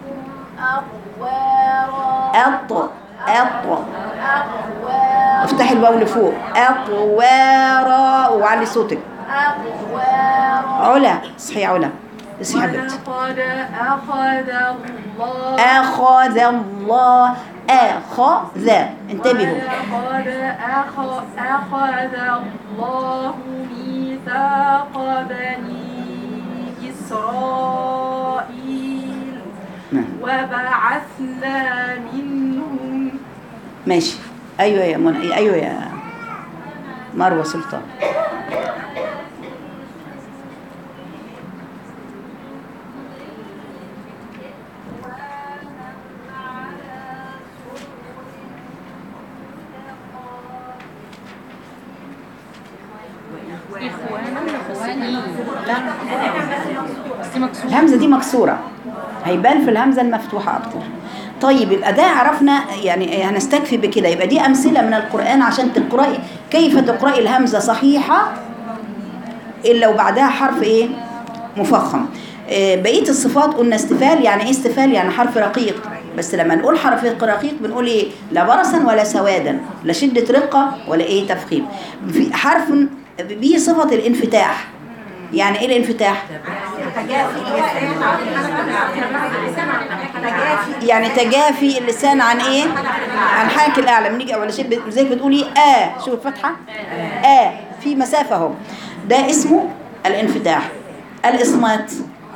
أطوارا أط أط أطوارا افتحي الواو لفوق أطوارا وعلي صوتك أطوارا علا اصحي يا علا اصحي يا حبيبتي ولقد أخذ الله أخذ الله أخذ انتبهوا ولقد أخ- أخذ الله ميثاق بني إسرائيل نعم. وبعثنا منهم ماشي ايوه يا منى ايوه يا مروه سلطان الهمزه دي مكسوره هيبان في الهمزه المفتوحه اكتر طيب يبقى ده عرفنا يعني هنستكفي بكده يبقى دي امثله من القران عشان تقراي كيف تقراي الهمزه صحيحه الا وبعدها حرف ايه مفخم آه، بقيه الصفات قلنا استفال يعني ايه استفال يعني حرف رقيق بس لما نقول حرف رقيق بنقول ايه لا برصا ولا سوادا لا شده رقه ولا ايه تفخيم في حرف به صفه الانفتاح يعني ايه الانفتاح يعني تجافي اللسان عن ايه عن حنك الاعلى بنيجي ولا شيء زيك بتقولي اه شوف الفتحه اه في مسافه اهو ده اسمه الانفتاح الاصمات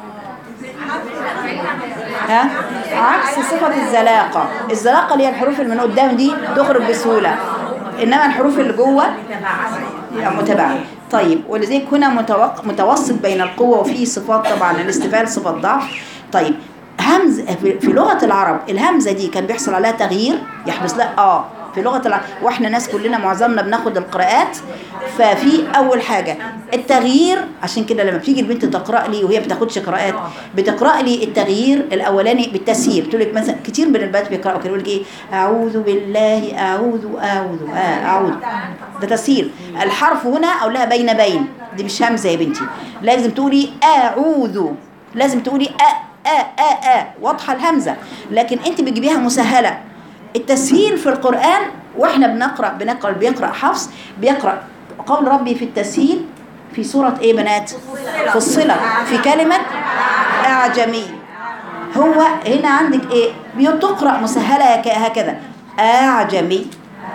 ها عكس صفة الزلاقة الزلاقة اللي هي الحروف اللي من قدام دي تخرج بسهولة إنما الحروف اللي جوه يبقى متباعد طيب ولذلك هنا متوق... متوسط بين القوة وفي صفات طبعا الاستفال صفة ضعف طيب همز في في لغة العرب الهمزة دي كان بيحصل عليها تغيير يحدث لها اه في لغة العرب واحنا ناس كلنا معظمنا بناخد القراءات ففي أول حاجة التغيير عشان كده لما بتيجي البنت تقرأ لي وهي بتاخدش قراءات بتقرأ لي التغيير الأولاني بالتسهيل تقول لك مثلا كتير من البنات بيقرأوا كده يقول لك إيه أعوذ بالله أعوذ أعوذ آه أعوذ ده تسهيل الحرف هنا أقول لها بين بين دي مش همزة يا بنتي لازم تقولي أعوذ لازم تقولي أ أ أ أ واضحة الهمزة لكن أنت بتجيبيها مسهلة التسهيل في القرآن واحنا بنقرأ بنقرأ بيقرأ حفص بيقرأ قول ربي في التسهيل في سورة ايه بنات فصلت في كلمة أعجمي هو هنا عندك ايه بتقرأ مسهلة هك- هكذا أعجمي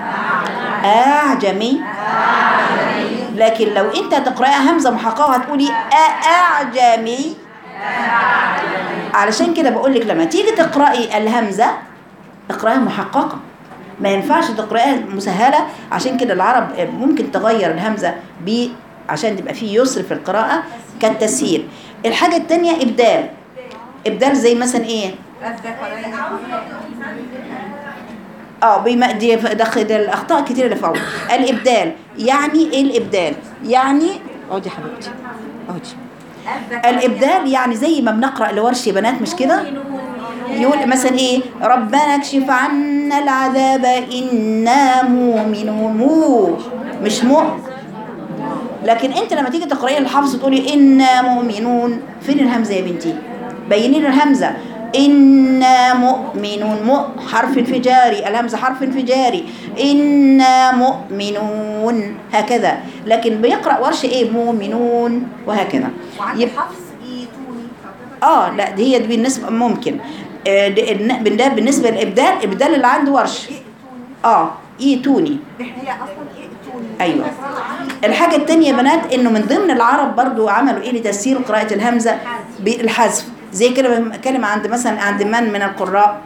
أعجمي لكن لو انت تقرأها همزة محققة هتقولي أ- أعجمي علشان كده بقول لك لما تيجي تقرأي الهمزة اقرأها محققة ما ينفعش تقرأها مسهلة عشان كده العرب ممكن تغير الهمزة ب عشان تبقى فيه يسر في القراءة كالتسهيل الحاجة التانية إبدال إبدال زي مثلا إيه اه بما دي دخل الاخطاء كتير اللي فوق الابدال يعني ايه الابدال يعني اقعدي يا حبيبتي اقعدي الابدال يعني زي ما بنقرا لورش يا بنات مش كده يقول مثلا ايه ربنا اكشف عنا العذاب انا مؤمنون مو مش مو لكن انت لما تيجي تقراي الحفظ تقولي انا مؤمنون فين الهمزه يا بنتي بيني لي الهمزه انا مؤمنون مؤ حرف انفجاري الهمزه حرف انفجاري انا مؤمنون هكذا لكن بيقرا ورش ايه مؤمنون وهكذا يبقى حفص ايتوني اه لا دي هي دي بالنسبه ممكن آه، ده الن- ده بالنسبه للابدال الابدال اللي عنده ورش اه ايتوني هي اصلا ايتوني ايوه الحاجه الثانيه يا بنات انه من ضمن العرب برضو عملوا ايه لتسهيل قراءه الهمزه بالحذف زي كلمه كلمه عند مثلا عند من من القراء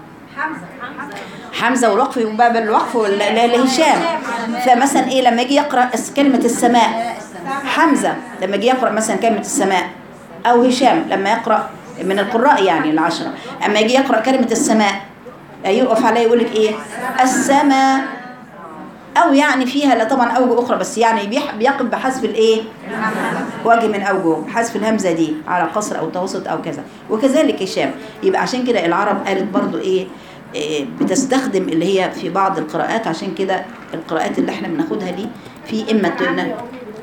حمزه والوقف وباب الوقف وال- ل- لهشام فمثلا ايه لما يجي يقرا اس- كلمه السماء حمزه لما يجي يقرا مثلا كلمه السماء او هشام لما يقرا من القراء يعني العشره اما يجي يقرا كلمه السماء يقف عليه يقول لك ايه السماء او يعني فيها لا طبعا اوجه اخرى بس يعني بيح- بيقف بحذف الايه وجه من اوجه حذف الهمزه دي على قصر او توسط او كذا وكذلك هشام يبقى عشان كده العرب قالت برضو ايه إيه، بتستخدم اللي هي في بعض القراءات عشان كده القراءات اللي احنا بناخدها دي في اما تقولنا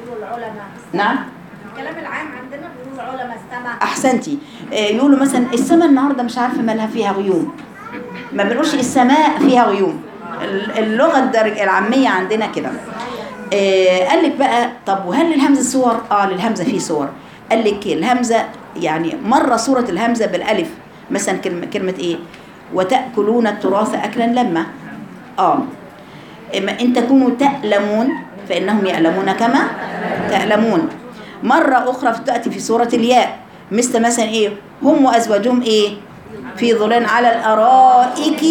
نعم الكلام العام عندنا بيقولوا العلماء السمع احسنتي إيه، يقولوا مثلا السماء النهارده مش عارفه مالها فيها غيوم ما بنقولش السماء فيها غيوم ال- اللغه الدرج العاميه عندنا كده إيه، قال لك بقى طب وهل للهمزه صور اه للهمزه في صور قال لك الهمزه يعني مره صوره الهمزه بالالف مثلا كلمه كلمه ايه وتاكلون التراث اكلا لما اه إما إن تكونوا تألمون فإنهم يألمون كما تألمون مرة أخرى تأتي في سورة الياء مثل مثلا إيه هم وأزواجهم إيه في ظلال على الأرائك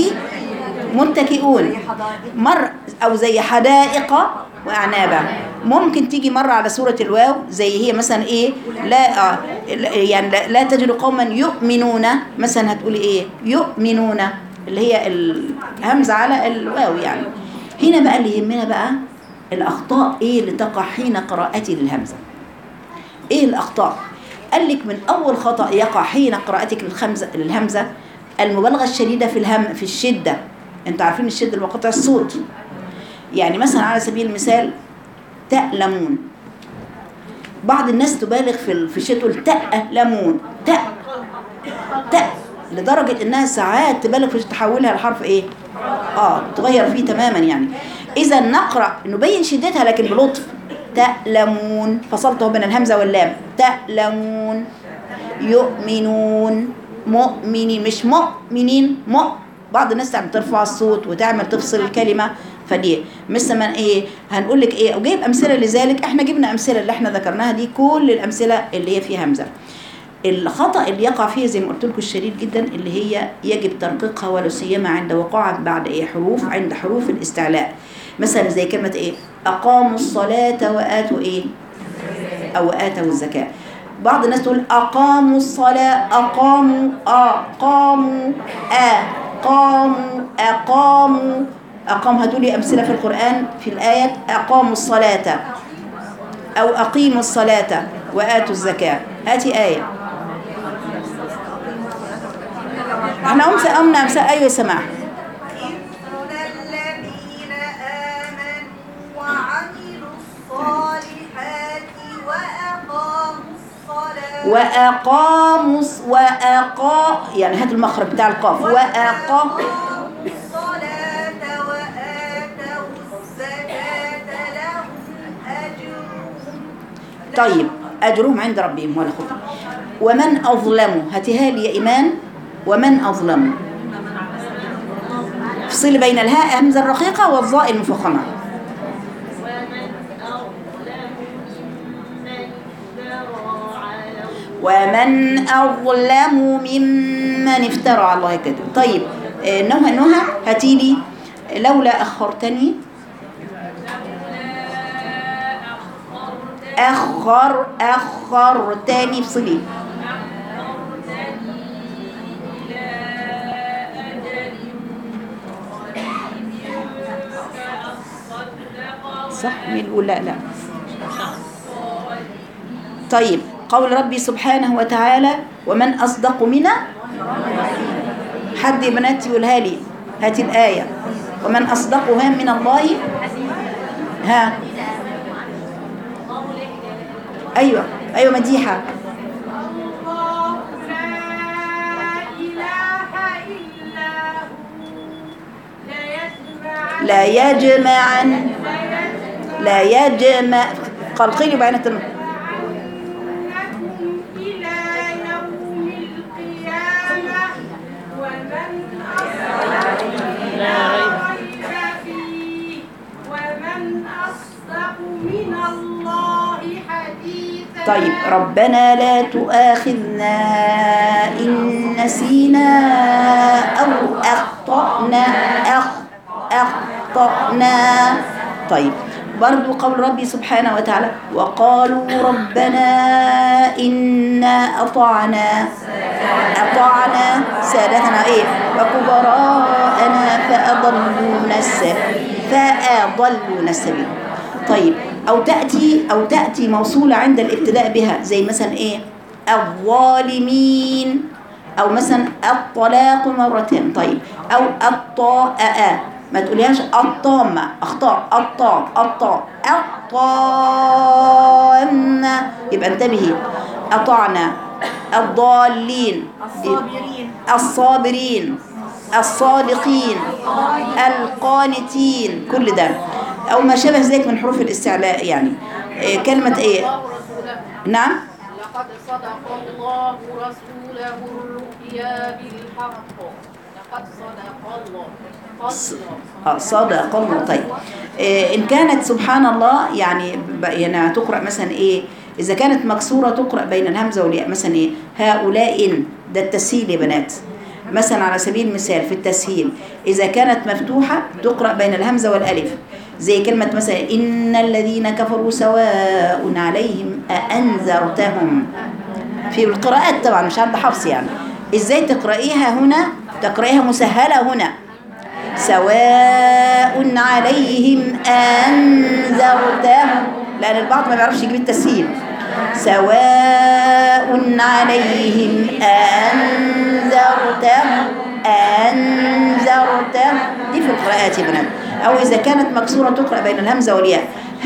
متكئون مر أو زي حدائق وأعنابا ممكن تيجي مرة على سورة الواو زي هي مثلا إيه لا آه يعني لا, لا تجد قوما يؤمنون مثلا هتقولي إيه يؤمنون اللي هي الهمزة على الواو يعني هنا بقى اللي يهمنا بقى الأخطاء إيه اللي تقع حين قراءتي للهمزة إيه الأخطاء قال لك من أول خطأ يقع حين قراءتك للخمزة للهمزة المبالغة الشديدة في الهم في الشدة انتوا عارفين الشدة اللي هو قطع الصوت يعني مثلا على سبيل المثال تألمون بعض الناس تبالغ في ال- في الشدة تقول تألمون تأ تأ لدرجة انها ساعات تبالغ في تحولها لحرف ايه اه تغير فيه تماما يعني اذا نقرا نبين شدتها لكن بلطف تألمون فصلته بين الهمزه واللام تألمون يؤمنون مؤمنين مش مؤمنين مؤ بعض الناس تعمل ترفع الصوت وتعمل تفصل الكلمه فدي مثل ما ايه هنقول لك ايه وجايب امثله لذلك احنا جبنا امثله اللي احنا ذكرناها دي كل الامثله اللي هي فيها همزه الخطأ اللي يقع فيه زي ما قلت لكم الشديد جدا اللي هي يجب ترقيقها ولا سيما عند وقوعها بعد ايه حروف عند حروف الاستعلاء مثلا زي كلمة ايه أقاموا الصلاة وآتوا ايه أو آتوا الزكاة بعض الناس تقول أقاموا الصلاة أقاموا أقاموا أقاموا أقاموا أقام هتقولي أمثلة في القرآن في الآية أقاموا الصلاة أو أقيموا الصلاة وآتوا الزكاة هاتي آية احنا أمس أمنا أمس أيوة سماح إن الذين آمنوا وعملوا الصالحات وأقاموا الصلاة وأقاموا الص- وأقا يعني هات المخرج بتاع القاف وأقا الصلاة وآتوا الزكاة لهم أجرهم طيب أجرهم عند ربهم ولا خوف ومن أظلم هاتها لي يا إيمان ومن أظلم افصل بين الهاء همزة الرقيقة والظاء المفخمة ومن أظلم ممن افترى على الله كذب طيب آه، نهى نهى هاتي لي لولا أخرتني أخر أخرتني افصلي صح مين يقول لا لا طيب قول ربي سبحانه وتعالى ومن أصدق منا حد يا بنات يقولها لي هاتي الآية ومن أصدقها من الله ها أيوة أيوة مديحة الله لا إله إلا هو لا يجمع لا يجمعن لا يجمع قلقلي بعين التنمية عنكم إلى يوم القيامة ومن أصدق لا ريب فيه ومن أصدق من الله حديثا طيب ربنا لا تؤاخذنا إن نسينا أو أخطأنا أخ أخطأنا طيب برضو قول ربي سبحانه وتعالى وقالوا ربنا إنا أطعنا أطعنا سادتنا إيه وكبراءنا فأضلونا السبيل فأضلونا السبيل طيب أو تأتي أو تأتي موصولة عند الابتداء بها زي مثلا إيه الظالمين أو مثلا الطلاق مرتين طيب أو الطاء ما تقوليهاش الطامة أخطاء الطاء الطاء الطامة يبقى انتبهي أطعنا الضالين الصابرين الصابرين الصادقين القانتين كل ده أو ما شابه ذلك من حروف الاستعلاء يعني إيه كلمة إيه نعم لقد صدق الله رسوله الرؤيا بالحق لقد صدق الله آه، صدق الله طيب إيه إن كانت سبحان الله يعني ب- يعني تقرأ مثلا إيه إذا كانت مكسورة تقرأ بين الهمزة والياء مثلا إيه هؤلاء إن ده التسهيل يا بنات مثلا على سبيل المثال في التسهيل إذا كانت مفتوحة تقرأ بين الهمزة والألف زي كلمة مثلا إن الذين كفروا سواء عليهم أأنذرتهم في القراءات طبعا مش عند حفص يعني ازاي تقرأيها هنا تقرأيها مسهلة هنا سواء عليهم أنذرتهم لأن البعض ما بيعرفش يجيب التسهيل سواء عليهم أنذرتهم أنذرتهم دي في القراءات يا بنات أو إذا كانت مكسورة تقرأ بين الهمزة والياء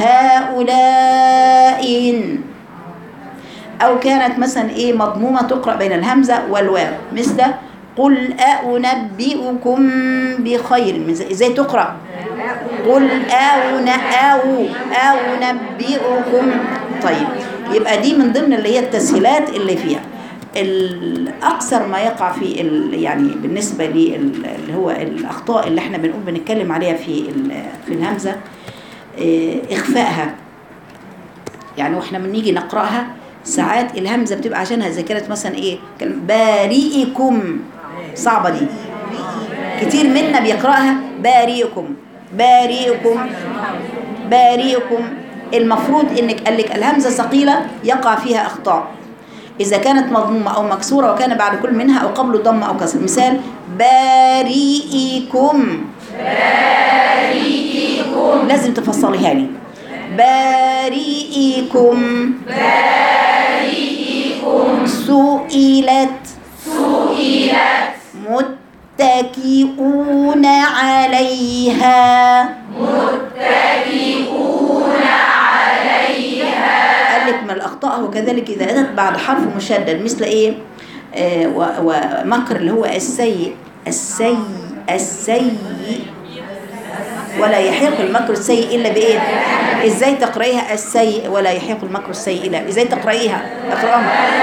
هؤلاء إن أو كانت مثلا إيه مضمومة تقرأ بين الهمزة والواو مثل قل أنبئكم بخير من زي- إزاي تقرأ قل أون أو أو نبئكم طيب يبقى دي من ضمن اللي هي التسهيلات اللي فيها الأكثر ما يقع في ال- يعني بالنسبة لي ال- اللي هو الأخطاء اللي احنا بنقول بنتكلم عليها في ال- في الهمزة إيه، إخفائها يعني واحنا بنيجي نقراها ساعات الهمزه بتبقى عشانها اذا كانت مثلا ايه كلمة بارئكم صعبه دي كتير منا بيقراها بارئكم بارئكم بارئكم المفروض انك قال لك الهمزه ثقيله يقع فيها اخطاء اذا كانت مضمومه او مكسوره وكان بعد كل منها او قبله ضم او كسر مثال بارئكم بارئكم لازم تفصليها لي بارئكم بارئكم سئلت سئلت متكئون عليها قال لك من الأخطاء وكذلك إذا أتت بعد حرف مشدد مثل إيه آه و- ومكر اللي هو السيء السيء السيء ولا يحيق المكر السيء إلا بإيه إزاي تقرأيها السيء ولا يحيق المكر السيء إلا إزاي تقرأيها اقرأها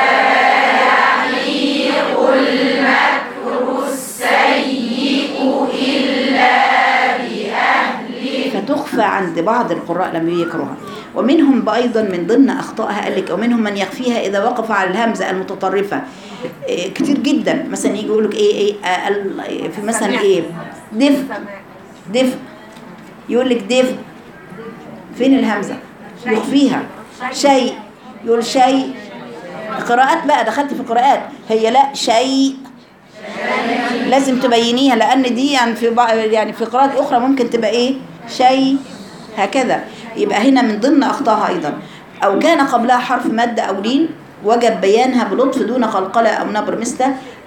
فتخفى عند بعض القراء لما يكرهها ومنهم أيضا من ضمن أخطائها قال لك ومنهم من يخفيها إذا وقف على الهمزة المتطرفة إيه كتير جدا مثلا يجي يقول لك إيه إيه آه، ال- في مثلا إيه دف دف يقول لك دف فين الهمزة يخفيها شيء يقول شيء قراءات بقى دخلت في قراءات هي لا شيء لازم تبينيها لان دي يعني في بعض يعني في قراءات اخرى ممكن تبقى ايه شيء هكذا يبقى هنا من ضمن أخطائها أيضا أو كان قبلها حرف مد أو لين وجب بيانها بلطف دون قلقلة أو نبر مثل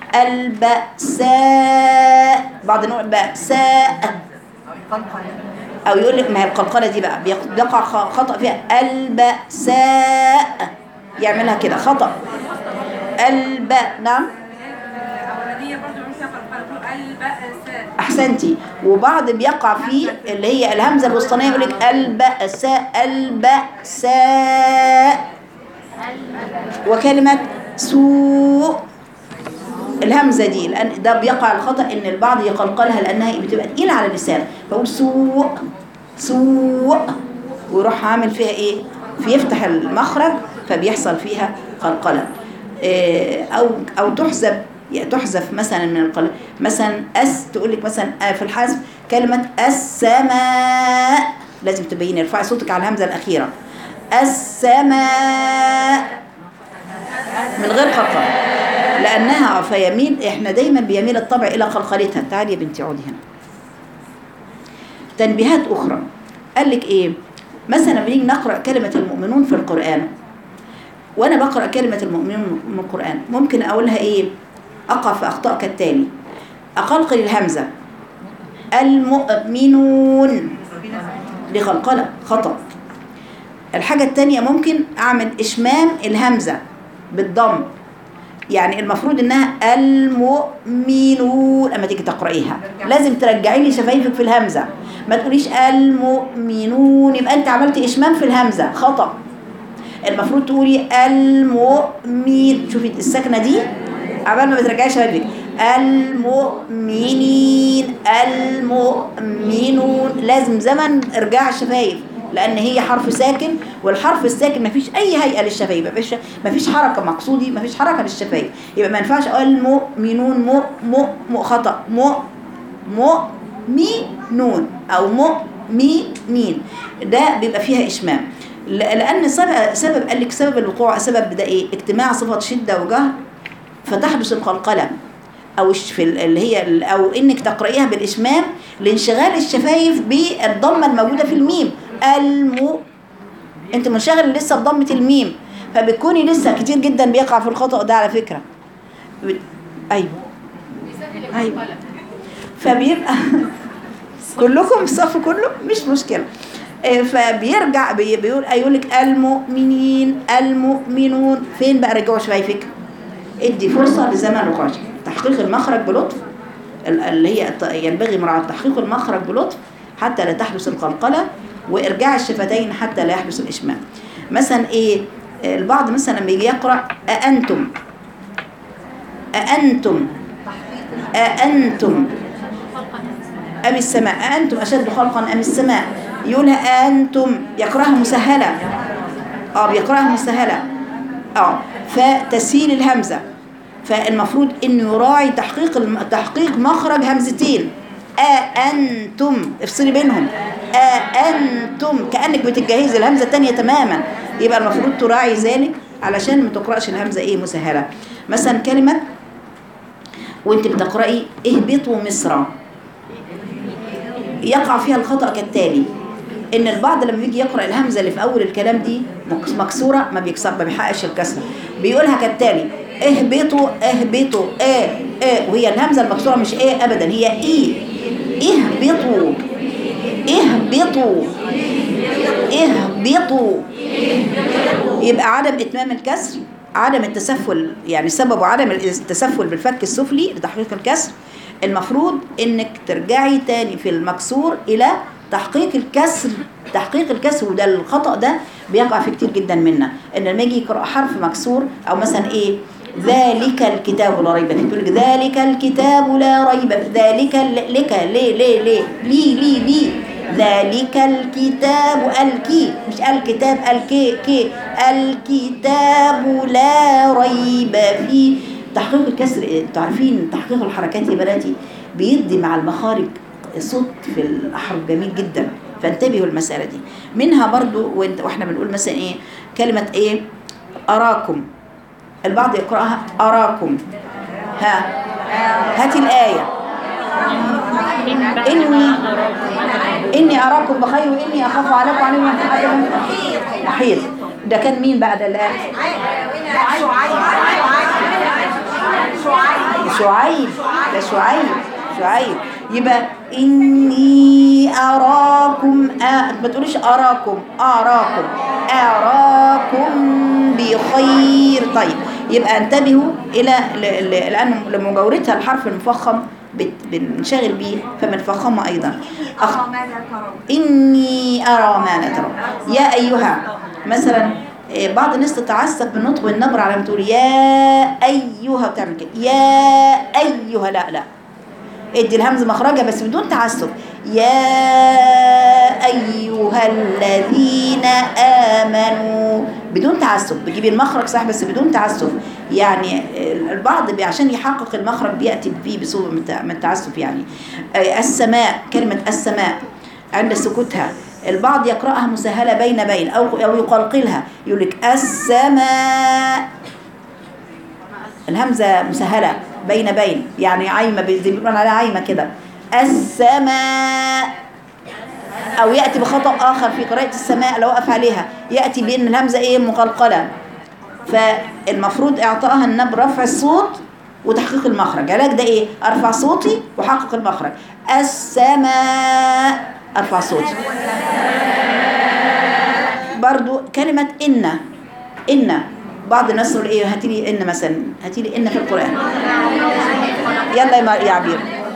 البأساء بعض نوع بأساء أو يقول لك ما هي القلقلة دي بقى بيق- بيقع خ- خطأ فيها البأساء يعملها كده خطأ الب نعم الأولانية برضو يقولون فيها قلقلة البأساء احسنتي وبعض بيقع فيه اللي هي الهمزه الوسطانيه يقول لك البأساء البأساء وكلمه سوء الهمزه دي لان ده بيقع الخطا ان البعض يقلقلها لانها بتبقى تقيله على اللسان فيقول سوء سوء ويروح عامل فيها ايه فيفتح المخرج فبيحصل فيها قلقله إيه، او او تحذف تحذف مثلا من القلب مثلا اس تقول لك مثلا آه في الحذف كلمه السماء لازم تبيني ارفعي صوتك على الهمزه الاخيره السماء من غير قلقله لانها فيميل احنا دايما بيميل الطبع الى قلقلتها تعالي يا بنتي اقعدي هنا تنبيهات اخرى قال لك ايه مثلا بنيجي نقرا كلمه المؤمنون في القران وانا بقرا كلمه المؤمنون من القران ممكن اقولها ايه اقع في اخطاء كالتالي اقلقل الهمزه المؤمنون دي قلقله خطا الحاجه الثانيه ممكن اعمل اشمام الهمزه بالضم يعني المفروض انها المؤمنون اما تيجي تقرايها لازم ترجعي لي شفايفك في الهمزه ما تقوليش المؤمنون يبقى انت عملت اشمام في الهمزه خطا المفروض تقولي المؤمن شوفي السكنه دي عبال ما بترجعي شفايفك المؤمنين المؤمنون لازم زمن ارجاع الشفايف لان هي حرف ساكن والحرف الساكن مفيش اي هيئه للشفايف مفيش مفيش حركه مقصودي مفيش حركه للشفايف يبقى ما ينفعش اقول المؤمنون مو مو مو خطا مو مؤمنون او مؤمنين ده بيبقى فيها اشمام ل- لان سبب سبب قال لك سبب الوقوع سبب ده ايه اجتماع صفه شده وجهر فتحدث القلقله او الش- في ال- اللي هي ال- او انك تقرايها بالاشمام لانشغال الشفايف بالضمه الموجوده في الميم المو انت منشغل لسه بضمه الميم فبتكوني لسه كتير جدا بيقع في الخطا ده على فكره ب- ايوه بيسهل أيوة. القلق فبيبقى كلكم في الصف كله مش مشكله آه، فبيرجع بي- بيقول يقول لك المؤمنين المؤمنون فين بقى رجعوا شفايفك ادي فرصه لزمن الرقاش تحقيق المخرج بلطف ال- اللي هي الت- ينبغي مراعاه تحقيق المخرج بلطف حتى لا تحدث القلقله وارجاع الشفتين حتى لا يحدث الاشمام مثلا ايه آه، البعض مثلا لما يجي يقرا أأنتم أأنتم أأنتم أم السماء أأنتم أشد خلقا أم السماء يقولها أنتم يقرأها مسهلة اه بيقرأها مسهلة اه فتسهيل الهمزة فالمفروض انه يراعي تحقيق الم... تحقيق مخرج همزتين أأنتم افصلي بينهم أأنتم كأنك بتجهزي الهمزة الثانية تماما يبقى المفروض تراعي ذلك علشان ما تقرأش الهمزة ايه مسهلة مثلا كلمة وانت بتقرأي اهبطوا مصر يقع فيها الخطأ كالتالي ان البعض لما بيجي يقرأ الهمزة اللي في اول الكلام دي مكس- مكسورة ما بيكسر ما بيحققش الكسرة بيقولها كالتالي اهبطوا اهبطوا ايه ايه وهي الهمزة المكسورة مش ايه ابدا هي ايه اهبطوا اهبطوا اهبطوا يبقى عدم اتمام الكسر عدم التسفل يعني سببه عدم التسفل بالفك السفلي لتحقيق الكسر المفروض انك ترجعي تاني في المكسور الى تحقيق الكسر تحقيق الكسر وده الخطأ ده بيقع في كتير جدا منا ان لما يجي يقرأ حرف مكسور او مثلا ايه ذلك الكتاب لا ريب فيه تقول لك ذلك الكتاب لا ريب فيه. ذلك ال- لك ليه ليه ليه لي لي لي ذلك الكتاب الكي مش الكتاب الكي كي الكتاب لا ريب فيه تحقيق الكسر انتوا عارفين تحقيق الحركات يا بناتي بيدي مع المخارج صوت في الاحرف جميل جدا فانتبهوا المسألة دي منها برضو وانت واحنا بنقول مثلا ايه كلمة ايه أراكم البعض يقرأها أراكم ها هاتي الآية إني إني أراكم بخير وإني أخاف عليكم عليكم عذاب محيط ده كان مين بعد الآن شعيب ده شعيب شعيب يبقى إني أراكم آه ما تقوليش أراكم أراكم أراكم بخير طيب يبقى انتبهوا إلى ل- ل- لأن لمجاورتها الحرف المفخم بت- بنشغل بيه فبنفخمه أيضا أخ... إني أرى ما لا ترى يا أيها مثلا إيه، بعض الناس تتعسف بالنطق والنبر على ما تقول يا أيها بتعمل كده يا أيها لا لا ادي الهمزة مخرجها بس بدون تعسف يا أيها الذين آمنوا بدون تعسف بتجيبي المخرج صح بس بدون تعسف يعني البعض بي- عشان يحقق المخرج بيأتي فيه بصورة من التع- من التعسف يعني آه، السماء كلمة السماء عند سكوتها البعض يقرأها مسهلة بين بين أو أو يقلقلها يقول لك السماء الهمزة مسهلة بين بين يعني عايمة زي ما بيقولوا عليها عايمة كده السماء أو يأتي بخطأ آخر في قراءة السماء لو وقف عليها يأتي بأن الهمزة إيه مقلقلة فالمفروض إعطائها النبر رفع الصوت وتحقيق المخرج علاج ده إيه أرفع صوتي وحقق المخرج السماء أرفع صوتي برضو كلمة إن إن بعض الناس يقول إيه هاتي لي إن مثلا هاتي لي إن في القرآن يلا يا مار- يا عبير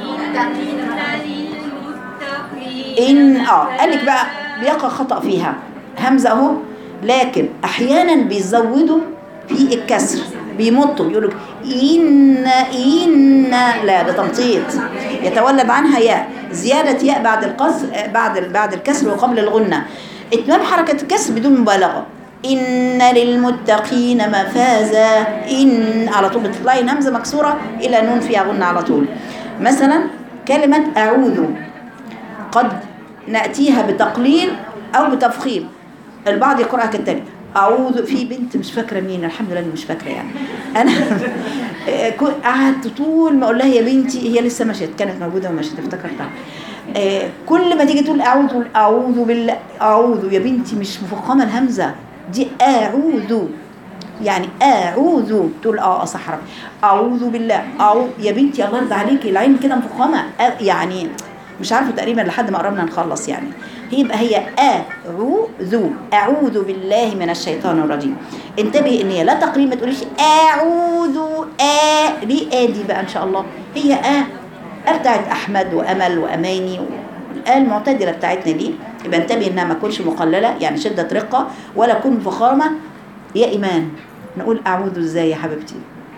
إن آه قال لك بقى بيقع خطأ فيها همزة أهو لكن أحيانا بيزودوا في الكسر بيمطوا بيقولوا إن إن لا ده تمطيط يتولد عنها ياء زيادة ياء بعد القصر بعد بعد الكسر وقبل الغنة إتمام حركة الكسر بدون مبالغة إن للمتقين مفازا إن على طول بتطلعي همزة مكسورة إلى نون فيها غنة على طول مثلا كلمة أعوذ قد نأتيها بتقليل أو بتفخيم البعض يقرأها كالتالي أعوذ في بنت مش فاكرة مين الحمد لله إني مش فاكرة يعني أنا كو- قعدت طول ما أقول لها يا بنتي هي لسه مشت كانت موجودة ومشت افتكرتها آه، كل ما تيجي تقول أعوذ تقول أعوذ بالله أعوذ يا بنتي مش مفخمة الهمزة دي أعوذ يعني أعوذ تقول اه صح رب أعوذ بالله أعوذ يا بنتي الله يرضى عليكي العين كده مفخمة أ- يعني مش عارفة تقريبا لحد ما قربنا نخلص يعني هي يبقى هي أعوذ أعوذ بالله من الشيطان الرجيم انتبهي ان هي لا تقريبا ما تقوليش أعوذ آ ليه آ دي بقى إن شاء الله هي آ آ بتاعت أحمد وأمل وأماني الآن المعتدلة بتاعتنا دي يبقى انتبهي انها ما تكونش مقللة يعني شدة رقة ولا تكون فخامة يا إيمان نقول أعوذ إزاي يا حبيبتي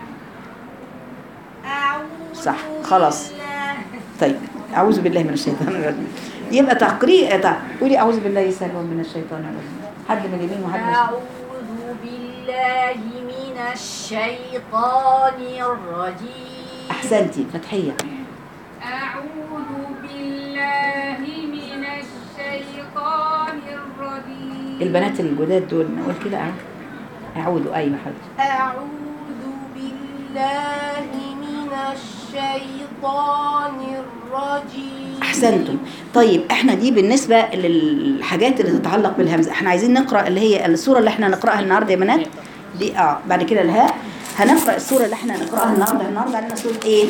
صح خلاص طيب أعوذ بالله من الشيطان الرجيم يبقى تقريء تع- قولي أعوذ بالله سهوا من الشيطان الرجيم حد من اليمين وحد من الشمال أعوذ بالله من الشيطان الرجيم أحسنتي فتحية أعوذ بالله من الشيطان الرجيم البنات الجداد دول نقول كده أعوذ أعوذ أيوة حبيبتي أعوذ بالله من الشيطان الرجيم أحسنتم طيب احنا دي بالنسبة للحاجات اللي تتعلق بالهمزة احنا عايزين نقرأ اللي هي السورة اللي احنا نقرأها النهاردة يا بنات دي اه بعد كده الهاء هنقرأ السورة اللي احنا نقرأها النهاردة النهاردة عندنا سورة ايه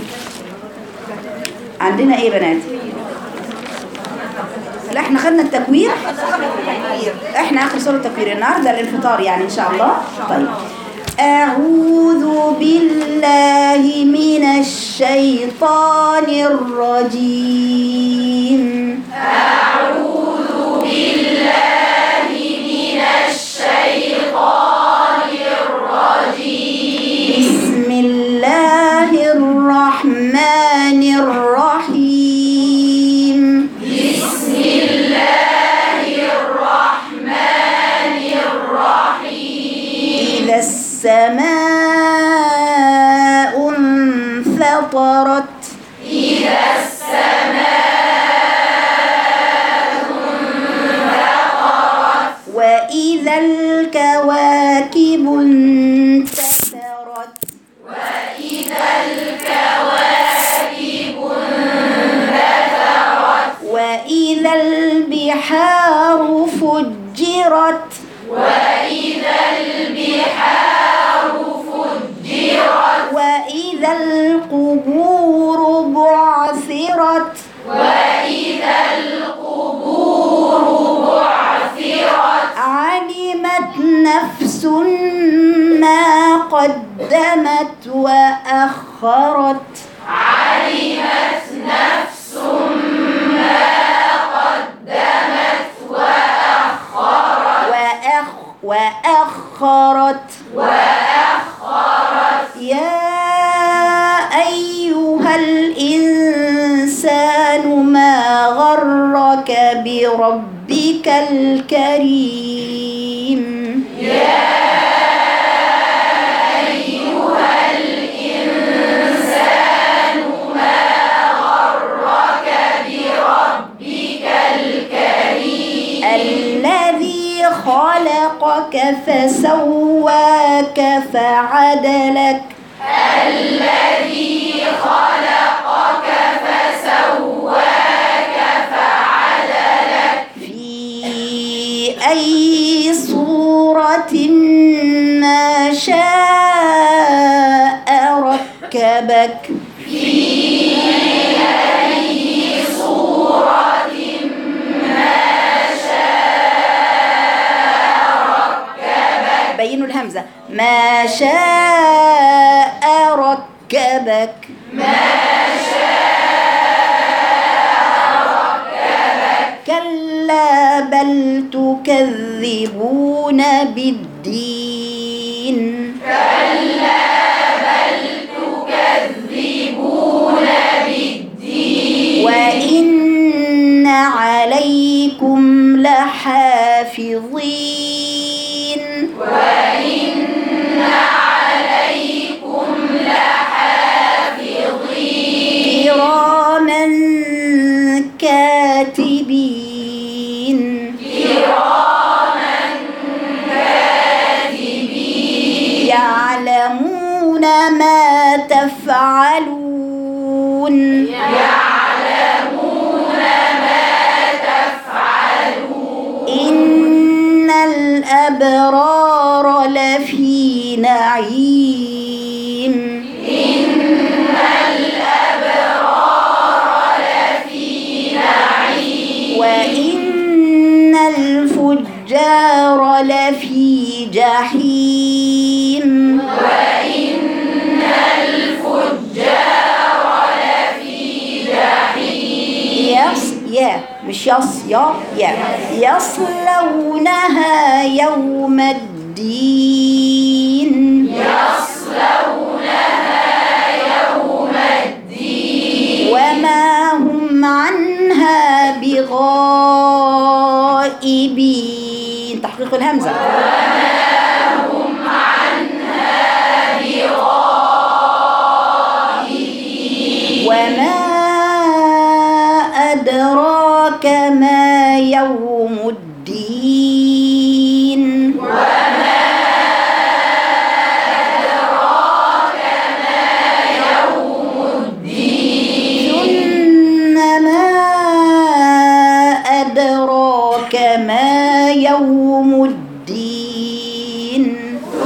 عندنا ايه يا بنات لا احنا خدنا التكوير احنا اخر سورة التكوير النهاردة الانفطار يعني ان شاء الله طيب أعوذ بالله من الشيطان الرجيم بسم الله الرحمن الرحيم بسم الله الرحمن الرحيم إذا السماء انفطرت وإذا الكواكب انتثرت وإذا الكواكب انتثرت وإذا القبور بعثرت وإذا القبور بعثرت علمت نفس ما قدمت وأخرت وأخ وأخرت يا أيها الإنسان ما غرك بربك الكريم الذي خلقك فسواك فعدلك في أي صورة ما شاء ركبك بينوا الهمزة ما شاء ركبك كلا بل تكذبون بالدين وإن عليكم لحافظين كراما كاتبين يعلمون ما تفعلون إن الأبرار لفي نعيم وإن الفجار لفي جحيم يص يا مش يص يا يا يصلونها يوم الدين وما هم عنها بغائبين تحقيق الهمزة وما أدراك ما يوم الدين ثم ما أدراك ما يوم الدين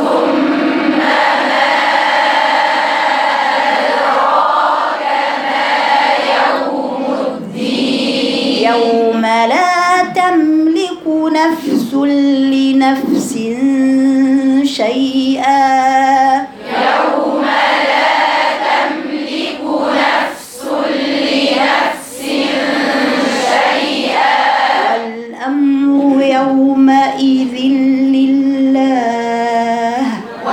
يوم لا تملك نفس لنفس شيئا والأمر يومئذ لله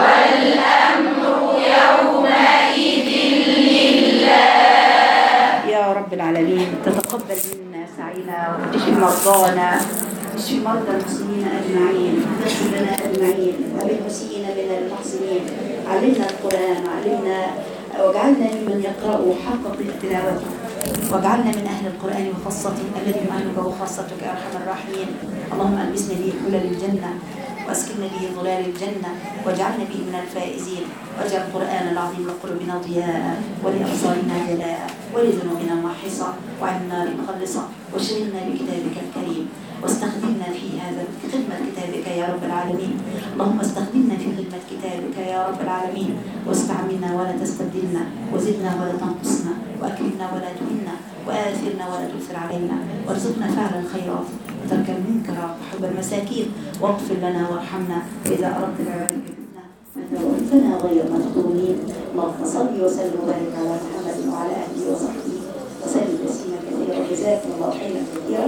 يا رب العالمين تتقبل منا سعينا وتشفي مرضانا تشفي مرضى المسلمين اجمعين تغفر لنا اجمعين وبالمسيئين بنا المحسنين علمنا القران علمنا واجعلنا ممن يقرأ حق تلاوته واجعلنا من اهل القران وخاصته الذي يعينك وخاصتك يا ارحم الراحمين اللهم البسنا به حلل الجنه واسكننا به ظلال الجنة واجعلنا به من الفائزين واجعل القرآن العظيم لقلوبنا ضياء ولأبصارنا جلاء ولذنوبنا محصا وعن النار مخلصا واشغلنا بكتابك الكريم واستخدمنا في هذا في خدمة كتابك يا رب العالمين اللهم استخدمنا في خدمة كتابك يا رب العالمين واستعملنا ولا تستبدلنا وزدنا ولا تنقصنا وأكرمنا ولا تهنا وآثرنا ولا تؤثر علينا وارزقنا فعل الخيرات وترك المنكرات وحب المساكين واغفر لنا وارحمنا وإذا أردت بعبادك فتنة فتوفنا غير مفتونين اللهم صل وسلم وبارك على محمد وعلى آله وصحبه وسلم تسليما كثيرا جزاكم الله خيرا كثيرا